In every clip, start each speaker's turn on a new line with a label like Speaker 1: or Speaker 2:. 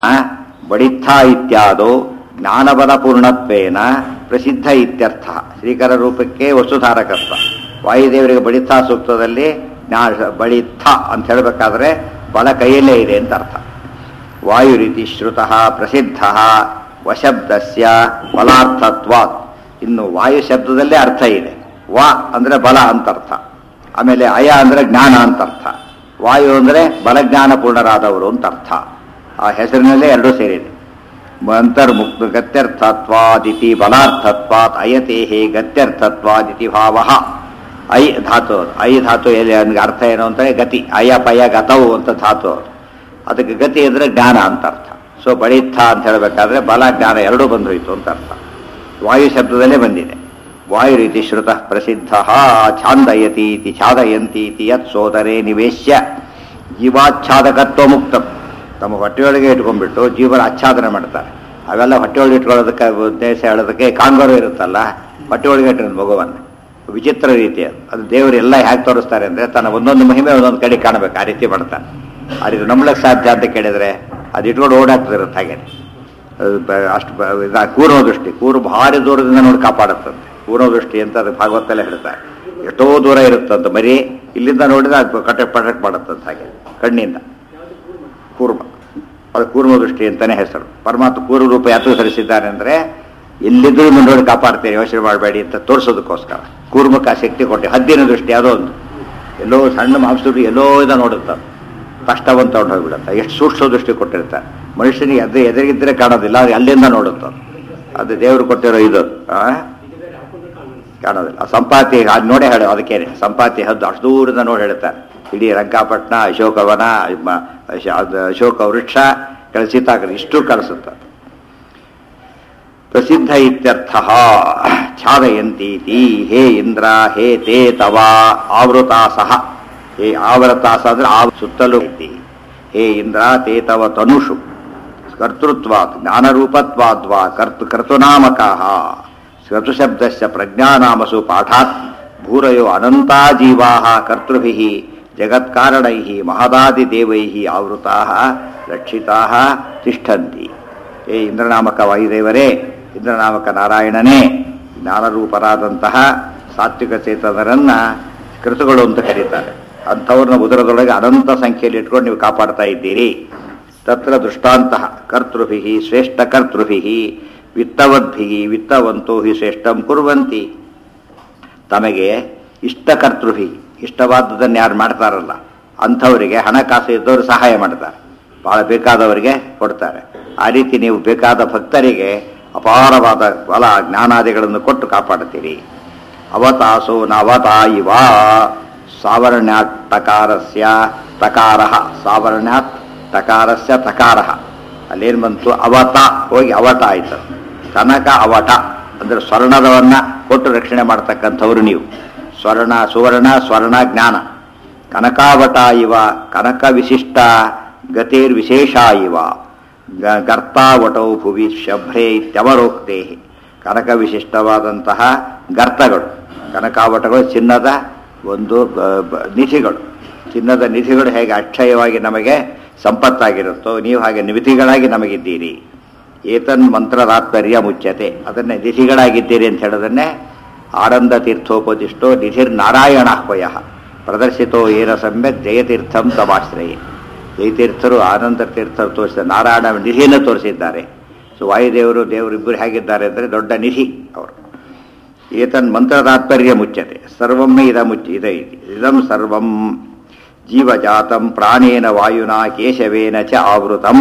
Speaker 1: ಬಡಿತ್ಥ ಇತ್ಯಾದೋ ಜ್ಞಾನಬಲ ಪೂರ್ಣತ್ವೇನ ಪ್ರಸಿದ್ಧ ಇತ್ಯರ್ಥ ಶ್ರೀಕರ ರೂಪಕ್ಕೆ ವಸ್ತುಧಾರಕತ್ವ ವಾಯುದೇವರಿಗೆ ಬಡಿತ್ಥ ಸೂಕ್ತದಲ್ಲಿ ಜ್ಞಾನ ಬಳಿತ್ಥ ಅಂತ ಹೇಳಬೇಕಾದ್ರೆ ಬಲ ಕೈಯಲ್ಲೇ ಇದೆ ಅಂತ ಅರ್ಥ ವಾಯುರೀತಿ ಶ್ರುತಃ ಪ್ರಸಿದ್ಧ ವಶಬ್ದಸ್ಯ ಬಲಾರ್ಥತ್ವಾತ್ ಇನ್ನು ವಾಯು ಶಬ್ದದಲ್ಲೇ ಅರ್ಥ ಇದೆ ವಾ ಅಂದ್ರೆ ಬಲ ಅಂತ ಅರ್ಥ ಆಮೇಲೆ ಅಯ ಅಂದ್ರೆ ಜ್ಞಾನ ಅಂತ ಅರ್ಥ ವಾಯು ಅಂದ್ರೆ ಬಲಜ್ಞಾನ ಪೂರ್ಣರಾದವರು ಅಂತ ಅರ್ಥ ಆ ಹೆಸರಿನಲ್ಲೇ ಎರಡೂ ಸೇರಿದೆ ಅಂತರ್ಮುಕ್ತ ಗತ್ಯರ್ಥತ್ವಾದಿತಿ ಬಲಾರ್ಥತ್ವಾತ್ ಅಯತೆ ಹೇ ಗತ್ಯರ್ಥತ್ವಾದಿತಿ ಭಾವ ಐ ಧಾತು ಅದು. ಐ ಧಾತು ಎಲ್ಲಿ ಅವ್ನಿಗೆ ಅರ್ಥ ಏನು ಅಂತಾರೆ ಗತಿ ಅಯ ಪಯ ಗತವು ಅಂತ ಧಾತು ಅದು. ಅದಕ್ಕೆ ಗತಿ ಅಂದ್ರೆ ಜ್ಞಾನ ಅಂತ ಅರ್ಥ ಸೊ ಬಳಿತ್ಥ ಅಂತ ಹೇಳಬೇಕಾದ್ರೆ ಬಲ ಜ್ಞಾನ ಎರಡೂ ಬಂದೋಯ್ತು ಅಂತ ಅರ್ಥ ವಾಯು ಶಬ್ದದಲ್ಲೇ ಬಂದಿದೆ ವಾಯು ರೀತಿ ಶ್ರುತ ಪ್ರಸಿದ್ಧ ಛಾಂದಯತಿ ಇತಿ ಛಾದಯಂತಿ ಇತಿ ಯತ್ ಸೋದರೇ ನಿವೇಶ್ಯ ಜೀವಾಚ್ಛಾದಕತ್ವ ಮುಕ್ತ ತಮ್ಮ ಹೊಟ್ಟೆಯೊಳಗೆ ಇಟ್ಕೊಂಡ್ಬಿಟ್ಟು ಜೀವನ ಆಚ್ಛಾದನೆ ಮಾಡ್ತಾರೆ ಅವೆಲ್ಲ ಹೊಟ್ಟೆಯೊಳಗೆ ಇಟ್ಕೊಳ್ಳೋದಕ್ಕೆ ಉದ್ದೇಶ ಹೇಳೋದಕ್ಕೆ ಕಾಂಗರು ಇರುತ್ತಲ್ಲ ಹೊಟ್ಟೆಯೊಳಗೆ ಇಟ್ಟಿರೋದು ಮಗುವನ್ನು ವಿಚಿತ್ರ ರೀತಿ ಅದು ಅದು ದೇವರು ಎಲ್ಲ ಹೇಗೆ ತೋರಿಸ್ತಾರೆ ಅಂದರೆ ತನ್ನ ಒಂದೊಂದು ಮಹಿಮೆ ಒಂದೊಂದು ಕಡೆ ಕಾಣಬೇಕು ಆ ರೀತಿ ಮಾಡ್ತಾನೆ ಆ ರೀತಿ ನಂಬಲಕ್ಕೆ ಸಾಧ್ಯ ಅಂತ ಕೇಳಿದರೆ ಅದು ಇಟ್ಕೊಂಡು ಓಡಾಡ್ತಿರುತ್ತೆ ಹಾಗೆ ಅದು ಬ- ಅಷ್ಟು ಬ- ಇದ ಕೂರ್ಮ ದೃಷ್ಟಿ ಕೂರು ಭಾರಿ ದೂರದಿಂದ ನೋಡಿ ಕಾಪಾಡುತ್ತಂತೆ ಕೂರ್ಮ ದೃಷ್ಟಿ ಅಂತ ಅದು ಭಾಗವತಲ್ಲೇ ಹೇಳ್ತಾರೆ ಎಷ್ಟೋ ದೂರ ಇರುತ್ತಂತ ಮರಿ ಇಲ್ಲಿಂದ ನೋಡಿದ್ರೆ ಅದು ಕಟಕ್ ಪಟಕ್ ಮಾಡುತ್ತಂತ ಹಾಗೆ ಕಣ್ಣಿಂದ ಕೂರ್ಮ ಅದು ಕೂರ್ಮ ದೃಷ್ಟಿ ಅಂತಾನೆ ಹೆಸರು ಪರಮಾತ್ಮ ಕೂರ್ಮ ರೂಪ ಯಾತೂ ಸರಿಸಿದ್ದಾನೆ ಅಂದರೆ ಎಲ್ಲಿದ್ದರೂ ನೋಡಿ ಕಾಪಾಡ್ತೇನೆ ಯೋಚನೆ ಮಾಡಬೇಡಿ ಅಂತ ತೋರಿಸೋದಕ್ಕೋಸ್ಕರ ಕೂರ್ಮಕ್ಕೆ ಆ ಶಕ್ತಿ ಕೊಟ್ಟೆ ಹದ್ದಿನ ದೃಷ್ಟಿ ಅದೋ ಒಂದು ಎಲ್ಲೋ ಸಣ್ಣ ಮಾಂಸದುಡಿ ಎಲ್ಲೋ ಇದ ನೋಡುತ್ತೆ ಕಷ್ಟವಂತ ಹೊಂಟು ಹೋಗ್ಬಿಡುತ್ತೆ ಎಷ್ಟು ಸೂಕ್ಷ್ಮ ದೃಷ್ಟಿ ಕೊಟ್ಟಿರ್ತಾರೆ ಮನುಷ್ಯನಿಗೆ ಎದುರು ಎದುರಿಗಿದ್ರೆ ಕಾಣೋದಿಲ್ಲ ಅದು ಅಲ್ಲಿಂದ ನೋಡುತ್ತೆ ಅದು. ಅದು ದೇವರು ಕೊಟ್ಟಿರೋ ಇದು ಆ? ಕಾಣೋದಿಲ್ಲ ಆ ಸಂಪಾತಿ ಅದು ನೋಡೇ ಹೇಳೋ ಅದಕ್ಕೇನೆ ಸಂಪಾತಿ ಹದ್ದು ಅಷ್ಟು ದೂರದಿಂದ ನೋಡಿ ಹೇಳ್ತಾರೆ ಇಡೀ ರಂಗಾಪಟ್ಟಣ ಅಶೋಕವನ ಮ- ಅಶ- ಅದು ಅಶೋಕ ವೃಕ್ಷ ಕಳಿಸಿತಾಗ್ರ ಇಷ್ಟು ಕಳಿಸುತ್ತೆ ಪ್ರಸಿದ್ಧ ಇತ್ಯರ್ಥ ಛಾದಯಂತೀತಿ ಹೇ ಇಂದ್ರ ಹೇ ತೇ ತವ ಆವೃತಾಸಹ ಹೇ ಆವೃತಾಸ ಅಂದ್ರೆ ಆ ಸುತ್ತಲೂ ಐತಿ ಹೇ ಇಂದ್ರ ತೇ ತವ ತನುಷು ಕರ್ತೃತ್ವಾತ್ ಜ್ಞಾನರೂಪತ್ವಾದ್ವಾ ಕರ್ತು ಕರ್ತುನಾಮಕಃ ಕರ್ತುಶಬ್ದಸ್ಯ ಪ್ರಜ್ಞಾನಾಮಸು ಪಾಠಾತ್ ಭೂರಯೋ ಅನಂತಾ ಜೀವಾಃ ಕರ್ತೃಭಿಃ ಜಗತ್ಕಾರಣೈಃ ಮಹದಾದಿದೇವೈಃ ಆವೃತಾಃ ರಕ್ಷಿತಾಃ ತಿಷ್ಠಂತಿ ಏ ಇಂದ್ರನಾಮಕ ವಾಯುದೇವರೇ ಇಂದ್ರನಾಮಕ ನಾರಾಯಣನೇ ಜ್ಞಾನರೂಪರಾದಂತಹ ಸಾತ್ವಿಕ ಚೇತನರನ್ನ ಕೃತುಗಳು ಅಂತ ಕರೀತಾರೆ ಅಂಥವ್ರನ್ನ ಉದರದೊಳಗೆ ಅನಂತ ಸಂಖ್ಯೆಯಲ್ಲಿ ಇಟ್ಕೊಂಡು ನೀವು ಕಾಪಾಡ್ತಾ ಇದ್ದೀರಿ ತತ್ರ ದೃಷ್ಟಾಂತ ಕರ್ತೃಭಿ ಶ್ರೇಷ್ಠ ಕರ್ತೃಭಿ ವಿತ್ತವದ್ಭಿ ವಿತ್ತವಂತೋ ಹಿ ಶ್ರೇಷ್ಠಂ ಕುರುವಂತಿ ತಮಗೆ ಇಷ್ಟಕರ್ತೃಭಿ ಇಷ್ಟವಾದದನ್ನು ಯಾರು ಮಾಡ್ತಾರಲ್ಲ ಅಂಥವರಿಗೆ ಹಣಕಾಸು ಇದ್ದವರು ಸಹಾಯ ಮಾಡ್ತಾರೆ ಭಾಳ ಬೇಕಾದವರಿಗೆ ಕೊಡ್ತಾರೆ ಆ ರೀತಿ ನೀವು ಬೇಕಾದ ಭಕ್ತರಿಗೆ ಅಪಾರವಾದ ಬಲ ಜ್ಞಾನಾದಿಗಳನ್ನು ಕೊಟ್ಟು ಕಾಪಾಡುತ್ತೀರಿ ಅವತಾಸೋ ನವತಾ ಇವ ಸಾವರ್ಣ್ಯಾತ್ ಟಕಾರಸ್ಯ ತಕಾರ ಸಾವರ್ಣ್ಯಾತ್ ಟಕಾರಸ್ಯ ತಕಾರ ಅಲ್ಲೇನು ಬಂತು ಅವತ ಹೋಗಿ ಅವಟ ಆಯ್ತು ಕನಕ ಅವಟ ಅಂದ್ರೆ ಸ್ವರ್ಣದವನ್ನ ಕೊಟ್ಟು ರಕ್ಷಣೆ ಮಾಡ್ತಕ್ಕಂಥವ್ರು ನೀವು ಸ್ವರ್ಣ ಸುವರ್ಣ ಸ್ವರ್ಣ ಜ್ಞಾನ ಕನಕಾವಟ ಇವ ಕನಕ ವಿಶಿಷ್ಟ ಗತಿರ್ ವಿಶೇಷ ಇವ ಗ- ಗರ್ತಾವಟೌ ಭುವಿ ಶಭ್ರೆ ಇತ್ಯವರೋಕ್ತೆ ಕನಕ ವಿಶಿಷ್ಟವಾದಂತಹ ಗರ್ತಗಳು ಕನಕಾವಟಗಳು ಚಿನ್ನದ ಒಂದು ಬ- ಬ- ನಿಧಿಗಳು ಚಿನ್ನದ ನಿಧಿಗಳು ಹೇಗೆ ಅಕ್ಷಯವಾಗಿ ನಮಗೆ ಸಂಪತ್ತಾಗಿರುತ್ತೋ ನೀವು ಹಾಗೆ ನಿಧಿಗಳಾಗಿ ನಮಗಿದ್ದೀರಿ ಏತನ್ ಮಂತ್ರದಾತ್ಪರ್ಯ ಮುಚ್ಚತೆ ಅದನ್ನೇ ನಿಧಿಗಳಾಗಿದ್ದೀರಿ ಅಂತ ಹೇಳೋದನ್ನೇ ಆನಂದ ತೀರ್ಥೋಪದಿಷ್ಟೋ ನಿಧಿರ್ ನಾರಾಯಣಾಹ್ವಯ ಪ್ರದರ್ಶಿತೋ ಏನ ಸಮ್ಯಕ್ ಜಯತೀರ್ಥಂ ತಮಾಶ್ರಯೇ ಜಯತೀರ್ಥರು ಆನಂದ ತೀರ್ಥರು ತೋರಿಸಿದ ನಾರಾಯಣ ನಿಧಿಯನ್ನು ತೋರಿಸಿದ್ದಾರೆ ಸೊ ವಾಯುದೇವರು ದೇವರು ಇಬ್ಬರು ಹೇಗಿದ್ದಾರೆ ಅಂದರೆ ದೊಡ್ಡ ನಿಧಿ ಅವರು ಏತನ್ ಮಂತ್ರ ತಾತ್ಪರ್ಯ ಮುಚ್ಚತೆ ಸರ್ವಮ್ಮೆ ಇದ ಮುಚ್ಚ ಇದ ಇತಿ. ಇದಂ ಸರ್ವಂ ಜೀವಜಾತಂ ಪ್ರಾಣೇನ ವಾಯುನಾ ಕೇಶವೇನ ಚ ಆವೃತಂ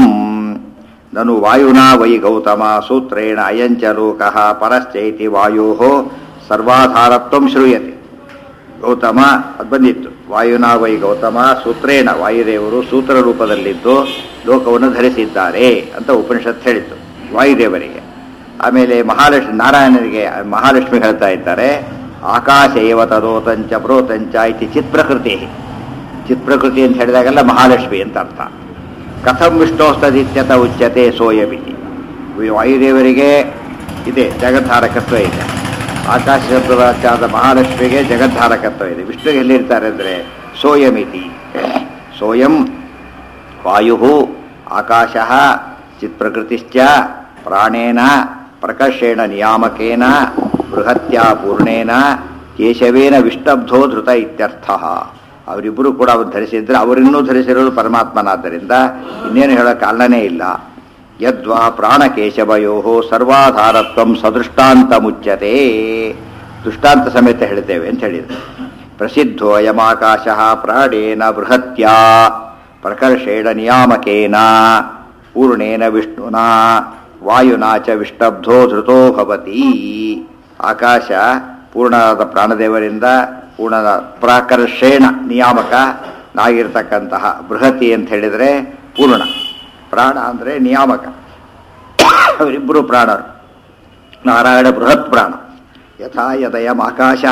Speaker 1: ನನು ವಾಯುನಾ ವೈ ಗೌತಮ ಸೂತ್ರೇಣ ಅಯಂಚ ಲೋಕಃ ಪರಶ್ಚೈತಿ ವಾಯೋ ಸರ್ವಾಧಾರತ್ವಂ ಶ್ರೂಯತೆ ಗೌತಮ ಅದು ಬಂದಿತ್ತು ವಾಯುನಾ ವೈ ಗೌತಮ ಸೂತ್ರೇಣ ವಾಯುದೇವರು ಸೂತ್ರ ರೂಪದಲ್ಲಿದ್ದು ಲೋಕವನ್ನು ಧರಿಸಿದ್ದಾರೆ ಅಂತ ಉಪನಿಷತ್ ಹೇಳಿತ್ತು ವಾಯುದೇವರಿಗೆ ಆಮೇಲೆ ಮಹಾಲಕ್ಷ್ಮಿ ನಾರಾಯಣನಿಗೆ ಮಹಾಲಕ್ಷ್ಮಿ ಹೇಳ್ತಾ ಇದ್ದಾರೆ ಆಕಾಶ ಏವ ತದೋತಂಚ ಪ್ರೋತಂಚ ಇತಿ ಚಿತ್ ಪ್ರಕೃತಿ ಚಿತ್ ಪ್ರಕೃತಿ ಅಂತ ಹೇಳಿದಾಗೆಲ್ಲ ಮಹಾಲಕ್ಷ್ಮಿ ಅಂತ ಅರ್ಥ ಕಥಂ ವಿಷ್ಣೋಸ್ತದಿತ್ಯತ ಉಚ್ಯತೆ ಸೋಯಮಿತಿ ವಾಯುದೇವರಿಗೆ ಇದೆ ಜಗದ್ಧಾರಕತ್ವ ಇದೆ ಆಕಾಶ ಶಬ್ದವಾಚಾದ ಮಹಾಲಕ್ಷ್ಮಿಗೆ ಜಗದ್ಧಾರಕತ್ವ ಇದೆ ವಿಷ್ಣುಗೆ ಎಲ್ಲಿರ್ತಾರೆ ಅಂದರೆ ಸೋಯಮಿತಿ ಸೋಯಂ ವಾಯು ಆಕಾಶ ಚಿತ್ ಪ್ರಕೃತಿಶ್ಚ ಪ್ರಾಣೇನ ಪ್ರಕರ್ಷೇಣ ನಿಯಾಮಕೇನ ಬೃಹತ್ಯ ಪೂರ್ಣೇನ ಕೇಶವೇನ ವಿಷ್ಟಬ್ಧೋ ಧೃತ ಇತ್ಯರ್ಥ ಅವರಿಬ್ಬರು ಕೂಡ ಅವರು ಧರಿಸಿದ್ರೆ ಅವರಿನ್ನೂ ಧರಿಸಿರೋದು ಪರಮಾತ್ಮನಾದ್ದರಿಂದ ಇನ್ನೇನು ಹೇಳೋ ಕಾರಣನೇ ಇಲ್ಲ ಯದ್ವಾ ಪ್ರಾಣಕೇಶವಯೋ ಸರ್ವಾಧಾರತ್ವ ಸದೃಷ್ಟಾಂತ ಮುಚ್ಯತೆ ದೃಷ್ಟಾಂತ ಸಮೇತ ಹೇಳ್ತೇವೆ ಅಂತ ಹೇಳಿದ್ರು ಪ್ರಸಿದ್ಧೋ ಅಯಮಾಕಾಶ ಪ್ರಾಣೇನ ಬೃಹತ್ಯ ಪ್ರಕರ್ಷೇಣ ನಿಯಾಮಕೇನ ಪೂರ್ಣೇನ ವಿಷ್ಣುನಾ ವಾಯುನಾ ಚ ವಿಷ್ಟಬ್ಧೋ ಧೃತೋ ಭವತಿ ಆಕಾಶ ಪೂರ್ಣವಾದ ಪ್ರಾಣದೇವರಿಂದ ಪೂರ್ಣದ ಪ್ರಾಕರ್ಷೇಣ ನಿಯಾಮಕ ನಾಗಿರ್ತಕ್ಕಂತಹ ಬೃಹತಿ ಅಂತ ಹೇಳಿದರೆ ಪೂರ್ಣ ಪ್ರಾಣ ಅಂದರೆ ನಿಯಾಮಕ ಅವರಿಬ್ಬರು ಪ್ರಾಣರು ನಾರಾಯಣ ಬೃಹತ್ ಪ್ರಾಣ ಯಥಾ ಯದಯಂ ಆಕಾಶ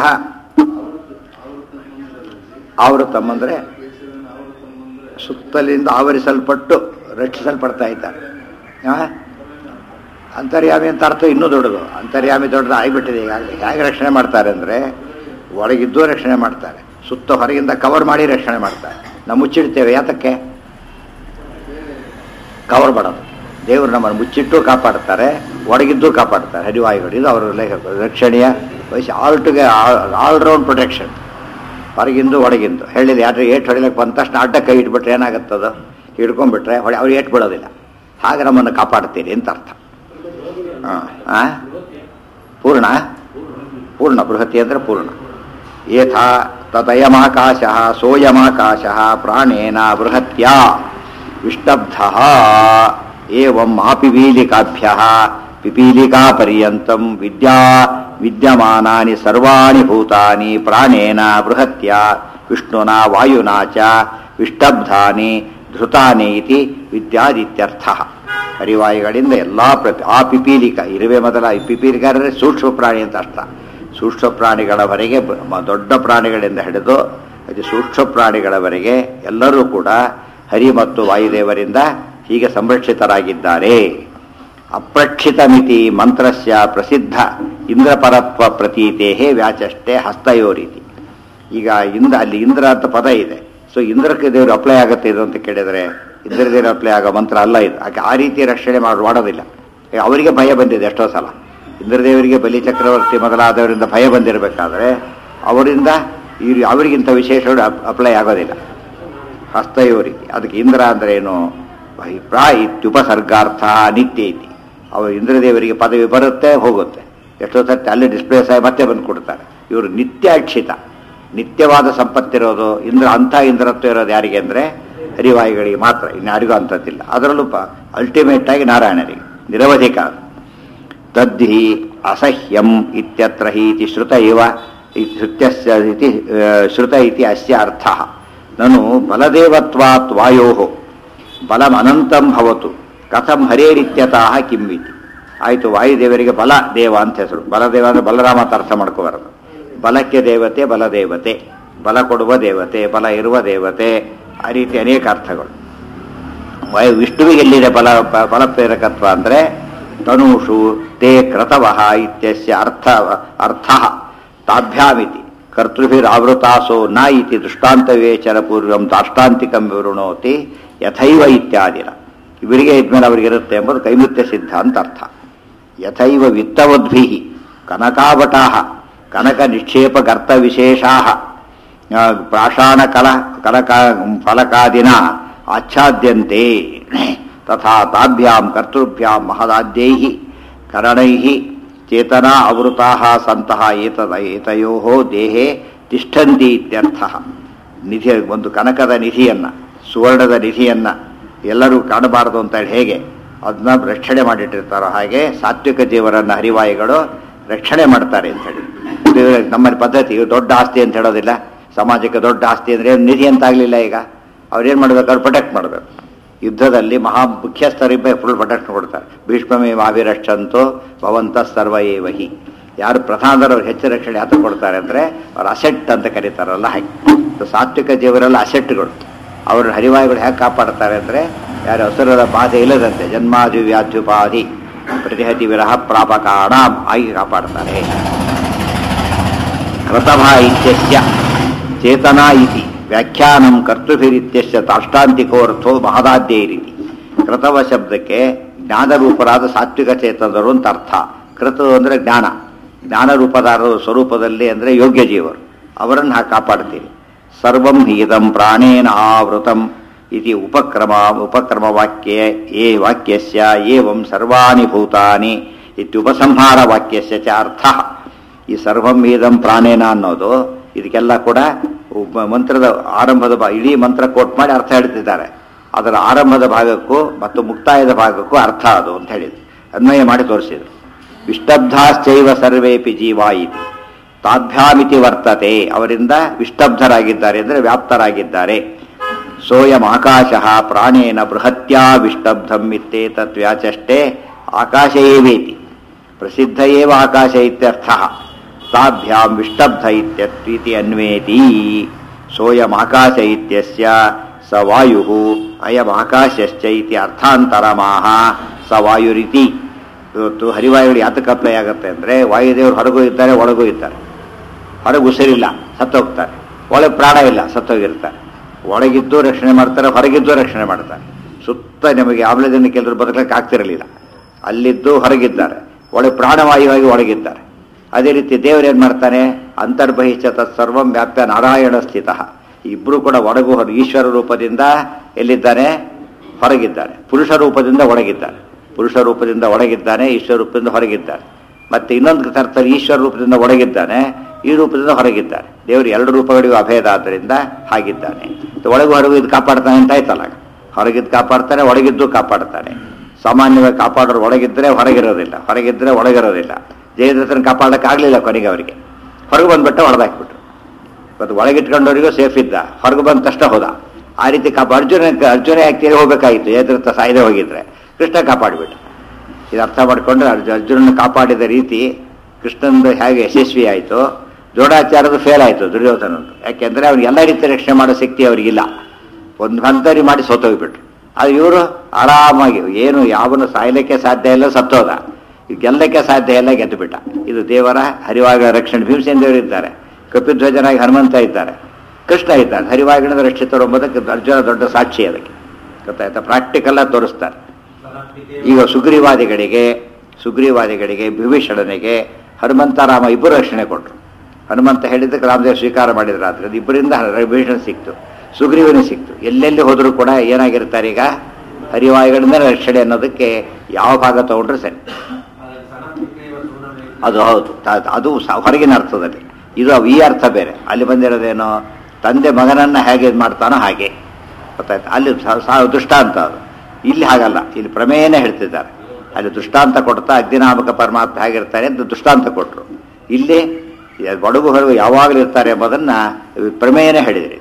Speaker 1: ಆವೃತಂ ಅಂದರೆ ಸುತ್ತಲಿಂದ ಆವರಿಸಲ್ಪಟ್ಟು ರಕ್ಷಿಸಲ್ಪಡ್ತಾ ಇದ್ದಾರೆ ಆ? ಅಂತರ್ಯಾಮಿ ಅಂತ ಅರ್ಥ ಇನ್ನೂ ದೊಡ್ಡದು ಅಂತರ್ಯಾಮಿ ದೊಡ್ಡದು ಆಗಿಬಿಟ್ಟಿದೆ ಈಗಾಗಲೇ ಹೇಗೆ ರಕ್ಷಣೆ ಮಾಡ್ತಾರೆ ಅಂದರೆ ಒಳಗಿದ್ದು ರಕ್ಷಣೆ ಮಾಡ್ತಾರೆ ಸುತ್ತ ಹೊರಗಿಂದ ಕವರ್ ಮಾಡಿ ರಕ್ಷಣೆ ಮಾಡ್ತಾರೆ ನಾವು ಮುಚ್ಚಿಡ್ತೇವೆ ಯಾತಕ್ಕೆ ಕವರ್ ಮಾಡೋದು ದೇವರು ನಮ್ಮನ್ನು ಮುಚ್ಚಿಟ್ಟು ಕಾಪಾಡ್ತಾರೆ ಒಳಗಿದ್ದು ಕಾಪಾಡ್ತಾರೆ ಹರಿವಾಯುಗಳು ಇದು ಅವರ ಲೇಖಕ ರಕ್ಷಣೆಯ ವಯಸ್ಸು altogether all round protection ಹೊರಗಿಂದು ಒಳಗಿಂದು ಹೇಳಿದ ಯಾರು ಏಟ್ ಹೊಡಿಲಕ್ಕೆ ಬಂದ ತಕ್ಷಣ ಅಡ್ಡ ಕೈ ಇಟ್ಬಿಟ್ರೆ ಏನಾಗುತ್ತದು ಹಿಡ್ಕೊಂಡ್ಬಿಟ್ರೆ ಹೊಡೆ ಅವ್ರು ಏಟ್ ಬಿಡೋದಿಲ್ಲ ಹಾಗೆ ನಮ್ಮನ್ನು ಕಾಪಾಡ್ತೀರಿ ಅಂತ ಅರ್ಥ ಹಾಂ ಆ? ಪೂರ್ಣ ಪೂರ್ಣ ಬೃಹತಿ ಅಂದರೆ ಪೂರ್ಣ ಯಥಾ ತದಯಮಾಕಾಶ ಸೋಯಮಾಕಾಶ ಪ್ರಾಣೇನ ಬೃಹತ್ಯ ವಿಷ್ಟಬ್ಧ ಏವಂ ಆಪಿಪೀಲಿಕಾಭ್ಯ ಪಿಪೀಲಿಕಾಪರ್ಯಂತಂ ವಿದ್ಯಾ ವಿದ್ಯಮಾನಾನಿ ಸರ್ವಾಣಿ ಭೂತಾನಿ ಪ್ರಾಣೇನ ಬೃಹತ್ಯ ವಿಷ್ಣುನಾ ವಾಯುನಾ ಚ ವಿಷ್ಟಬ್ಧಾನಿ ಧೃತಾನಿ ಇತಿ ವಿದ್ಯಾದಿತ್ಯರ್ಥ ಹರಿವಾಯುಗಳಿಂದ ಎಲ್ಲ ಪ್ರತಿ ಆ ಪಿಪೀಲಿಕ ಇರುವೆ ಮೊದಲ ಈ ಪಿಪೀಲಿಕ ಅಂದರೆ ಸೂಕ್ಷ್ಮ ಪ್ರಾಣಿ ಅಂತ ಅರ್ಥ ಸೂಕ್ಷ್ಮ ಪ್ರಾಣಿಗಳವರೆಗೆ ಬ- ಮ- ದೊಡ್ಡ ಪ್ರಾಣಿಗಳಿಂದ ಹಿಡಿದು ಅತಿ ಸೂಕ್ಷ್ಮ ಪ್ರಾಣಿಗಳವರೆಗೆ ಎಲ್ಲರೂ ಕೂಡ ಹರಿ ಮತ್ತು ವಾಯುದೇವರಿಂದ ಹೀಗೆ ಸಂರಕ್ಷಿತರಾಗಿದ್ದಾರೆ ಅಪ್ರಕ್ಷಿತ ಮಿತಿ ಮಂತ್ರಸ್ಯ ಪ್ರಸಿದ್ಧ ಇಂದ್ರಪರತ್ವ ಪ್ರತೀತೇ ವ್ಯಾಚಷ್ಟೇ ಹಸ್ತಯೋರೀತಿ ಈಗ ಇಂದ್ರ ಅಲ್ಲಿ ಇಂದ್ರ ಅಂತ ಪದ ಇದೆ ಸೊ ಇಂದ್ರಕ್ಕೆ ದೇವರು ಅಪ್ಲೈ ಆಗುತ್ತೆ ಇದು ಅಂತ ಕೇಳಿದರೆ ಇಂದ್ರ ದೇವರು ಅಪ್ಲೈ ಆಗೋ ಮಂತ್ರ ಅಲ್ಲ ಇದು ಯಾಕೆ ಆ ರೀತಿ ರಕ್ಷಣೆ ಮಾಡಿ ಮಾಡೋದಿಲ್ಲ ಈಗ ಅವರಿಗೆ ಭಯ ಬಂದಿದೆ ಎಷ್ಟೋ ಸಲ ಇಂದ್ರದೇವರಿಗೆ ಬಲಿ ಚಕ್ರವರ್ತಿ ಮೊದಲಾದವರಿಂದ ಭಯ ಬಂದಿರಬೇಕಾದ್ರೆ ಅವರಿಂದ ಈ ಅವರಿಗಿಂತ ವಿಶೇಷಗಳು ಅಪ್ಲೈ ಆಗೋದಿಲ್ಲ ಹಸ್ತಯೋರಿತಿ ಅದಕ್ಕೆ ಇಂದ್ರ ಅಂದ್ರೆ ಏನು ಪ್ರಾ ಇತ್ಯುಪಸರ್ಗಾರ್ಥ ನಿತ್ಯ ಐತಿ ಅವರು ಇಂದ್ರದೇವರಿಗೆ ಪದವಿ ಬರುತ್ತೆ ಹೋಗುತ್ತೆ ಎಷ್ಟೋ ಸರ್ತಿ ಅಲ್ಲಿ ಡಿಸ್ಪ್ಲೇಸ್ ಆಗಿ ಮತ್ತೆ ಬಂದು ಕೊಡ್ತಾರೆ ಇವರು ನಿತ್ಯ ಅಕ್ಷಿತ ನಿತ್ಯವಾದ ಸಂಪತ್ತಿರೋದು ಇಂದ್ರ ಅಂಥ ಇಂದ್ರತ್ವ ಇರೋದು ಯಾರಿಗೆ ಅಂದರೆ ಹರಿವಾಯುಗಳಿಗೆ ಮಾತ್ರ ಇನ್ಯಾರಿಗೂ ಅಂಥದ್ದಿಲ್ಲ ಅದರಲ್ಲೂ ಪ ಅಲ್ಟಿಮೇಟ್ ಆಗಿ ನಾರಾಯಣರಿಗೆ ನಿರವಧಿಕ ತದ್ಧಿ ಅಸಹ್ಯಂ ಇತ್ಯತ್ರ ಹಿ ಇತಿ ಶ್ರುತ ಇವ ಇತಿ ಶ್ರುತ್ಯಸ್ಯ ಇತಿ ಆ, ಶ್ರುತ ಇತಿ ಅಸ್ಯ ಅರ್ಥಃ ನನು ಬಲದೇವತ್ವಾತ್ ವಾಯೋ ಬಲಂ ಅನಂತಂ ಭವತು ಕಥಂ ಹರೇರಿತ್ಯತಃ ಕಿಂವಿತಿ ಆಯಿತು ವಾಯುದೇವರಿಗೆ ಬಲ ದೇವ ಅಂತ ಹೆಸರು ಬಲದೇವ ಅಂದರೆ ಬಲರಾಮ ಅಂತ ಅರ್ಥ ಮಾಡ್ಕೋಬಾರದು ಬಲಕ್ಕೆ ದೇವತೆ ಬಲದೇವತೆ ಬಲ ಕೊಡುವ ದೇವತೆ ಬಲ ಇರುವ ದೇವತೆ ಆ ರೀತಿ ಅನೇಕ ಅರ್ಥಗಳು ವಾಯು ವಿಷ್ಣುವಿಗೆ ಎಲ್ಲಿದೆ ಬಲ ಬ- ಬಲಪ್ರೇರಕತ್ವ ಅಂದರೆ ತನೂಷು ತೇ ಕ್ರತವಃ ಇತ್ಯಸ್ಯ ಅರ್ಥ ಅರ್ಥ ತಾಭ್ಯಾಮಿತಿ ಕರ್ತೃಭಿರಾವೃತಾಸೋ ನ ಇತಿ ದೃಷ್ಟಾಂತವೇಚರ ಪೂರ್ವಂ ದಾಷ್ಟಾಂತಿಕಂ ವಿವೃಣೋತಿ ಯಥೈವ ಇತ್ಯಾದಿನ ಇವರಿಗೆ ಇದ್ಮೇಲೆ ಅವರಿಗಿರುತ್ತೆ ಎಂಬುದು ಕೈಮುತ್ಯ ಸಿದ್ಧ ಅಂತ ಅರ್ಥ ಯಥೈವ ವಿತ್ತವದ್ಭಿ ಕನಕಾಭಟಾ ಕನಕ ನಿಕ್ಷೇಪ ಗರ್ತ ವಿಶೇಷಾ ಪ್ರಾಷಾಣಕಲ ಕಲಕ ಫಲಕಾದಿನ ಆಚ್ಛಾದ್ಯಂತೆ ತಥಾ ತಾಭ್ಯಾಂ ಕರ್ತೃಭ್ಯಾಂ ಮಹದಾದ್ಯೈ ಕರಣೈ ಚೇತನಾ ಆವೃತಾ ಸಂತಹ ಏತದ ಏತಯೋ ದೇಹೇ ತಿಷ್ಠಂತಿ ಇತ್ಯರ್ಥ ನಿಧಿ ಒಂದು ಕನಕದ ನಿಧಿಯನ್ನು ಸುವರ್ಣದ ನಿಧಿಯನ್ನು ಎಲ್ಲರೂ ಕಾಣಬಾರದು ಅಂತ ಹೇಳಿ ಹೇಗೆ ಅದನ್ನ ರಕ್ಷಣೆ ಮಾಡಿಟ್ಟಿರ್ತಾರೋ ಹಾಗೆ ಸಾತ್ವಿಕ ಜೀವರನ್ನು ಹರಿವಾಯುಗಳು ರಕ್ಷಣೆ ಮಾಡ್ತಾರೆ ಅಂತ ಹೇಳಿ ಇದು ನಮ್ಮಲ್ಲಿ ಪದ್ಧತಿ ಇದು ದೊಡ್ಡ ಆಸ್ತಿ ಅಂತ ಹೇಳೋದಿಲ್ಲ ಸಮಾಜಕ್ಕೆ ದೊಡ್ಡ ಆಸ್ತಿ ಅಂದರೆ ಏನು ನಿಧಿ ಅಂತ ಆಗಲಿಲ್ಲ ಈಗ ಅವ್ರೇನು ಮಾಡ್ಬೇಕು ಅವ್ರು ಪ್ರೊಟೆಕ್ಟ್ ಮಾಡಬೇಕು ಯುದ್ಧದಲ್ಲಿ ಮಹಾ ಮುಖ್ಯಸ್ಥರಿಬ್ಬ ಫುಲ್ ಪ್ರೊಟೆಕ್ಟ್ ಕೊಡ್ತಾರೆ ಭೀಷ್ಮಮೇ ಮಾವಿರಷ್ಟಂತೂ ಭವಂತ ಸರ್ವ ಏವಹಿ ಯಾರು ಪ್ರಧಾನದವ್ರು ಹೆಚ್ಚು ರಕ್ಷಣೆ ಯಾತ ಕೊಡ್ತಾರೆ ಅಂದರೆ ಅವ್ರು ಅಸೆಟ್ ಅಂತ ಕರೀತಾರಲ್ಲ ಹಾಗೆ ಸೊ ಸಾತ್ವಿಕ ಜೀವರೆಲ್ಲ ಅಸೆಟ್ಗಳು ಅವ್ರ ಹರಿವಾಯುಗಳು ಹೇಗೆ ಕಾಪಾಡ್ತಾರೆ ಅಂದರೆ ಯಾರು ಹಸುರದ ಬಾಧೆ ಇಲ್ಲದಂತೆ ಜನ್ಮಾದಿ ವ್ಯಾಧ್ಯುಪಾಧಿ ಪ್ರತಿಹತಿ ವಿರಹ ಪ್ರಾಪಕಾಣ ಆಗಿ ಕಾಪಾಡ್ತಾರೆ ಕೃತಭ ಇತ್ಯಸ್ಯ ಚೇತನಾ ಇತಿ ವ್ಯಾಖ್ಯಾನಂ ಕರ್ತೃಭಿರಿತ್ಯಸ್ಯ ತಾಷ್ಟಾಂತಿಕೋರ್ಥೋ ಮಹದಾದ್ಯೈರಿತಿ ಕೃತವ ಶಬ್ದಕ್ಕೆ ಜ್ಞಾನರೂಪರಾದ ಸಾತ್ವಿಕ ಚೇತನರು ಅಂತ ಅರ್ಥ ಕೃತ ಅಂದರೆ ಜ್ಞಾನ ಜ್ಞಾನರೂಪದಾರರು ಸ್ವರೂಪದಲ್ಲಿ ಅಂದರೆ ಯೋಗ್ಯ ಜೀವರು ಅವರನ್ನು ಹಾ ಕಾಪಾಡ್ತೀರಿ ಸರ್ವಂ ಹೀದಂ ಪ್ರಾಣೇನ ಆವೃತಂ ಇತಿ ಉಪಕ್ರಮ ಉಪಕ್ರಮ ವಾಕ್ಯ ಏ ವಾಕ್ಯಸ್ಯ ಏವಂ ಸರ್ವಾಣಿ ಭೂತಾನಿ ಇತ್ಯುಪಸಂಹಾರ ವಾಕ್ಯಸ್ಯ ಚ ಅರ್ಥ ಈ ಸರ್ವಂ ಹೀದಂ ಪ್ರಾಣೇನ ಅನ್ನೋದು ಇದಕ್ಕೆಲ್ಲ ಕೂಡ ಒಬ್ಬ ಮಂತ್ರದ ಆರಂಭದ ಭಾ ಇಡೀ ಮಂತ್ರ ಕೋಟ್ ಮಾಡಿ ಅರ್ಥ ಹೇಳ್ತಿದ್ದಾರೆ ಅದರ ಆರಂಭದ ಭಾಗಕ್ಕೂ ಮತ್ತು ಮುಕ್ತಾಯದ ಭಾಗಕ್ಕೂ ಅರ್ಥ ಅದು ಅಂತ ಹೇಳಿದ್ರು ಅನ್ವಯ ಮಾಡಿ ತೋರಿಸಿದ್ರು ವಿಷ್ಟಬ್ಧಾಶ್ಚೈವ ಸರ್ವೇಪಿ ಜೀವ ಇತಿ ತಾಭ್ಯಾಮಿತಿ ವರ್ತತೆ ಅವರಿಂದ ವಿಷ್ಟಬ್ಧರಾಗಿದ್ದಾರೆ ಅಂದರೆ ವ್ಯಾಪ್ತರಾಗಿದ್ದಾರೆ ಸೋಯಂ ಆಕಾಶ ಪ್ರಾಣೇನ ಬೃಹತ್ಯಾ ವಿಷ್ಟಬ್ಧಂ ಇತ್ತೇತತ್ ವ್ಯಾಚಷ್ಟೇ ಆಕಾಶ ಏವೇತಿ ಪ್ರಸಿದ್ಧ ಏವ ಆಕಾಶ ಇತ್ಯರ್ಥ ತಾಭ್ಯಾಂ ವಿಷ್ಟಬ್ಧ ಇತ್ಯತ್ವಿತಿ ಅನ್ವೇತಿ ಸೋಯಂ ಆಕಾಶ ಇತ್ಯಸ್ಯ ಸ ವಾಯು ಅಯಂ ಆಕಾಶಶ್ಚ ಇತಿ ಅರ್ಥಾಂತರಮಾಹ ಸ ವಾಯುರಿತಿ ಇವತ್ತು ಹರಿವಾಯುಗಳು ಯಾತಕ್ಕೆ ಅಪ್ಲೈ ಆಗುತ್ತೆ ಅಂದರೆ ವಾಯುದೇವರು ಹೊರಗೂ ಇದ್ದಾರೆ ಒಳಗೂ ಇದ್ದಾರೆ ಹೊರಗೆ ಉಸಿರಿಲ್ಲ ಸತ್ತೋಗ್ತಾರೆ ಒಳಗೆ ಪ್ರಾಣ ಇಲ್ಲ ಸತ್ತೋಗಿರ್ತಾರೆ ಒಳಗಿದ್ದು ರಕ್ಷಣೆ ಮಾಡ್ತಾರೆ ಹೊರಗಿದ್ದು ರಕ್ಷಣೆ ಮಾಡ್ತಾರೆ ಸುತ್ತ ನಿಮಗೆ ಆಮ್ಲಜನಕ ಕೆಲವರು ಬದುಕಲಿಕ್ಕೆ ಆಗ್ತಿರಲಿಲ್ಲ ಅಲ್ಲಿದ್ದು ಹೊರಗಿದ್ದಾರೆ ಒಳಗೆ ಪ್ರಾಣವಾಯುವಾಗಿ ಒಳಗಿದ್ದಾರೆ ಅದೇ ರೀತಿ ದೇವರು ಏನು ಮಾಡ್ತಾನೆ ಅಂತರ್ಬಹಿಷ್ಠ ತತ್ಸರ್ವಂ ವ್ಯಾಪ್ತ ನಾರಾಯಣ ಸ್ಥಿತ ಇಬ್ಬರು ಕೂಡ ಒಳಗು ಹೊರ ಈಶ್ವರ ರೂಪದಿಂದ ಎಲ್ಲಿದ್ದಾನೆ ಹೊರಗಿದ್ದಾನೆ ಪುರುಷ ರೂಪದಿಂದ ಒಳಗಿದ್ದಾನೆ ಪುರುಷ ರೂಪದಿಂದ ಒಳಗಿದ್ದಾನೆ ಈಶ್ವರ ರೂಪದಿಂದ ಹೊರಗಿದ್ದಾನೆ ಮತ್ತೆ ಇನ್ನೊಂದು ಅರ್ಥದಲ್ಲಿ ಈಶ್ವರ ರೂಪದಿಂದ ಒಳಗಿದ್ದಾನೆ ಈ ರೂಪದಿಂದ ಹೊರಗಿದ್ದಾನೆ ದೇವರು ಎರಡು ರೂಪಗಳಿಗೂ ಅಭೇದ ಆದ್ದರಿಂದ ಹಾಗಿದ್ದಾನೆ ಒಳಗು ಹೊರಗು ಇದು ಕಾಪಾಡ್ತಾನೆ ಅಂತ ಆಯ್ತಲ್ಲ ಹೊರಗಿದ್ದು ಕಾಪಾಡ್ತಾನೆ ಒಳಗಿದ್ದು ಕಾಪಾಡ್ತಾನೆ ಸಾಮಾನ್ಯವಾಗಿ ಕಾಪಾಡೋರು ಒಳಗಿದ್ರೆ ಹೊರಗಿರೋದಿಲ್ಲ ಹೊರಗಿದ್ರೆ ಒಳಗಿರೋದಿಲ್ಲ ಜಯದ್ರಥನ ಕಾಪಾಡಕ್ಕೆ ಆಗಲಿಲ್ಲ ಕೊನೆಗೆ ಅವರಿಗೆ ಹೊರಗೆ ಬಂದ್ಬಿಟ್ಟು ಹೊಡೆದಾಕ್ಬಿಟ್ರು ಇವತ್ತು ಒಳಗಿಟ್ಕೊಂಡವರಿಗೂ ಸೇಫ್ ಇದ್ದ ಹೊರಗೆ ಬಂದ ತಕ್ಷಣ ಹೋದ ಆ ರೀತಿ ಕಾಪ ಅರ್ಜುನ ಅರ್ಜುನ ಯಾಕೆ ಹೋಗಬೇಕಾಗಿತ್ತು ಜಯದ್ರಥ ಸಾಯದೆ ಹೋಗಿದ್ರೆ ಕೃಷ್ಣ ಕಾಪಾಡಿಬಿಟ್ಟ ಇದು ಅರ್ಥ ಮಾಡಿಕೊಂಡ್ರೆ ಅರ್ಜು ಅರ್ಜುನನ ಕಾಪಾಡಿದ ರೀತಿ ಕೃಷ್ಣಂದು ಹೇಗೆ ಯಶಸ್ವಿ ಆಯಿತು ಜೋಡಾಚಾರದ ಫೇಲ್ ಆಯಿತು ದುರ್ಯೋಧನಂದು ಯಾಕೆಂದರೆ ಅವ್ನಿಗೆ ಎಲ್ಲ ರೀತಿ ರಕ್ಷಣೆ ಮಾಡೋ ಶಕ್ತಿ ಅವರಿಗಿಲ್ಲ ಒಂದು ಹಂತರಿ ಮಾಡಿ ಸೋತೋಗ್ಬಿಟ್ರು ಅದು ಇವರು ಆರಾಮಾಗಿ ಏನು ಯಾವನು ಸಾಯಲಿಕ್ಕೆ ಸಾಧ್ಯ ಇಲ್ಲ ಸತ್ತೋದ ಈಗ ಗೆಲ್ಲಕ್ಕೆ ಸಾಧ್ಯ ಇಲ್ಲ ಗೆದ್ದು ಬಿಟ್ಟ ಇದು ದೇವರ ಹರಿವಾಗ ರಕ್ಷಣೆ ಭೀಮಸೇನ ದೇವರು ಇದ್ದಾರೆ ಕಪಿಧ್ವಜನಾಗಿ ಹನುಮಂತ ಇದ್ದಾರೆ ಕೃಷ್ಣ ಇದ್ದಾನೆ ಹರಿವಾಗಿಣದ ರಕ್ಷಿತರು ಎಂಬುದಕ್ಕೆ ಅರ್ಜುನ ದೊಡ್ಡ ಸಾಕ್ಷಿ ಅದಕ್ಕೆ ಗೊತ್ತಾಯ್ತಾ ಪ್ರಾಕ್ಟಿಕಲ್ಲ ತೋರಿಸ್ತಾರೆ ಈಗ ಸುಗ್ರೀವಾದಿಗಳಿಗೆ ಸುಗ್ರೀವಾದಿಗಳಿಗೆ ವಿಭೀಷಣನಿಗೆ ಹನುಮಂತ ರಾಮ ಇಬ್ಬರು ರಕ್ಷಣೆ ಕೊಟ್ಟರು ಹನುಮಂತ ಹೇಳಿದ್ದಕ್ಕೆ ರಾಮದೇವ್ ಸ್ವೀಕಾರ ಮಾಡಿದ್ರು ಆದ್ರೆ ಅದು ಇಬ್ಬರಿಂದ ವಿಭೀಷಣ ಸಿಕ್ತು ಸುಗ್ರೀವನಿಗೆ ಸಿಕ್ತು ಎಲ್ಲೆಲ್ಲಿ ಹೋದರೂ ಕೂಡ ಏನಾಗಿರ್ತಾರೆ ಈಗ ಹರಿವಾಯುಗಳಿಂದ ರಕ್ಷಣೆ ಅನ್ನೋದಕ್ಕೆ ಯಾವ ಭಾಗ ತಗೊಂಡ್ರೆ ಸರಿ ಅದು ಹೌದು ತ- ಅದು ಸ- ಹೊರಗಿನ ಅರ್ಥದಲ್ಲಿ ಇದು ಈ ಅರ್ಥ ಬೇರೆ ಅಲ್ಲಿ ಬಂದಿರೋದೇನು ತಂದೆ ಮಗನನ್ನ ಹೇಗೆ ಇದ್ ಮಾಡ್ತಾನೋ ಹಾಗೆ ಗೊತ್ತಾಯ್ತು ಅಲ್ಲಿ ಸ- ಸ- ದೃಷ್ಟಾಂತ ಅದು ಇಲ್ಲಿ ಹಾಗಲ್ಲ ಇಲ್ಲಿ ಪ್ರಮೇಯನೇ ಹೇಳ್ತಿದ್ದಾರೆ ಅಲ್ಲಿ ದೃಷ್ಟಾಂತ ಕೊಡ್ತಾ ಅಗ್ನಿನಾಮಕ ಪರಮಾತ್ಮ ಹೇಗಿರ್ತಾರೆ ಅಂತ ದೃಷ್ಟಾಂತ ಕೊಟ್ಟರು ಇಲ್ಲಿ ಬಡಗು ಹೊರಗು ಯಾವಾಗಲೂ ಇರ್ತಾರೆ ಎಂಬುದನ್ನ ಪ್ರಮೇಯನೇ ಹೇಳಿದ್ರಿ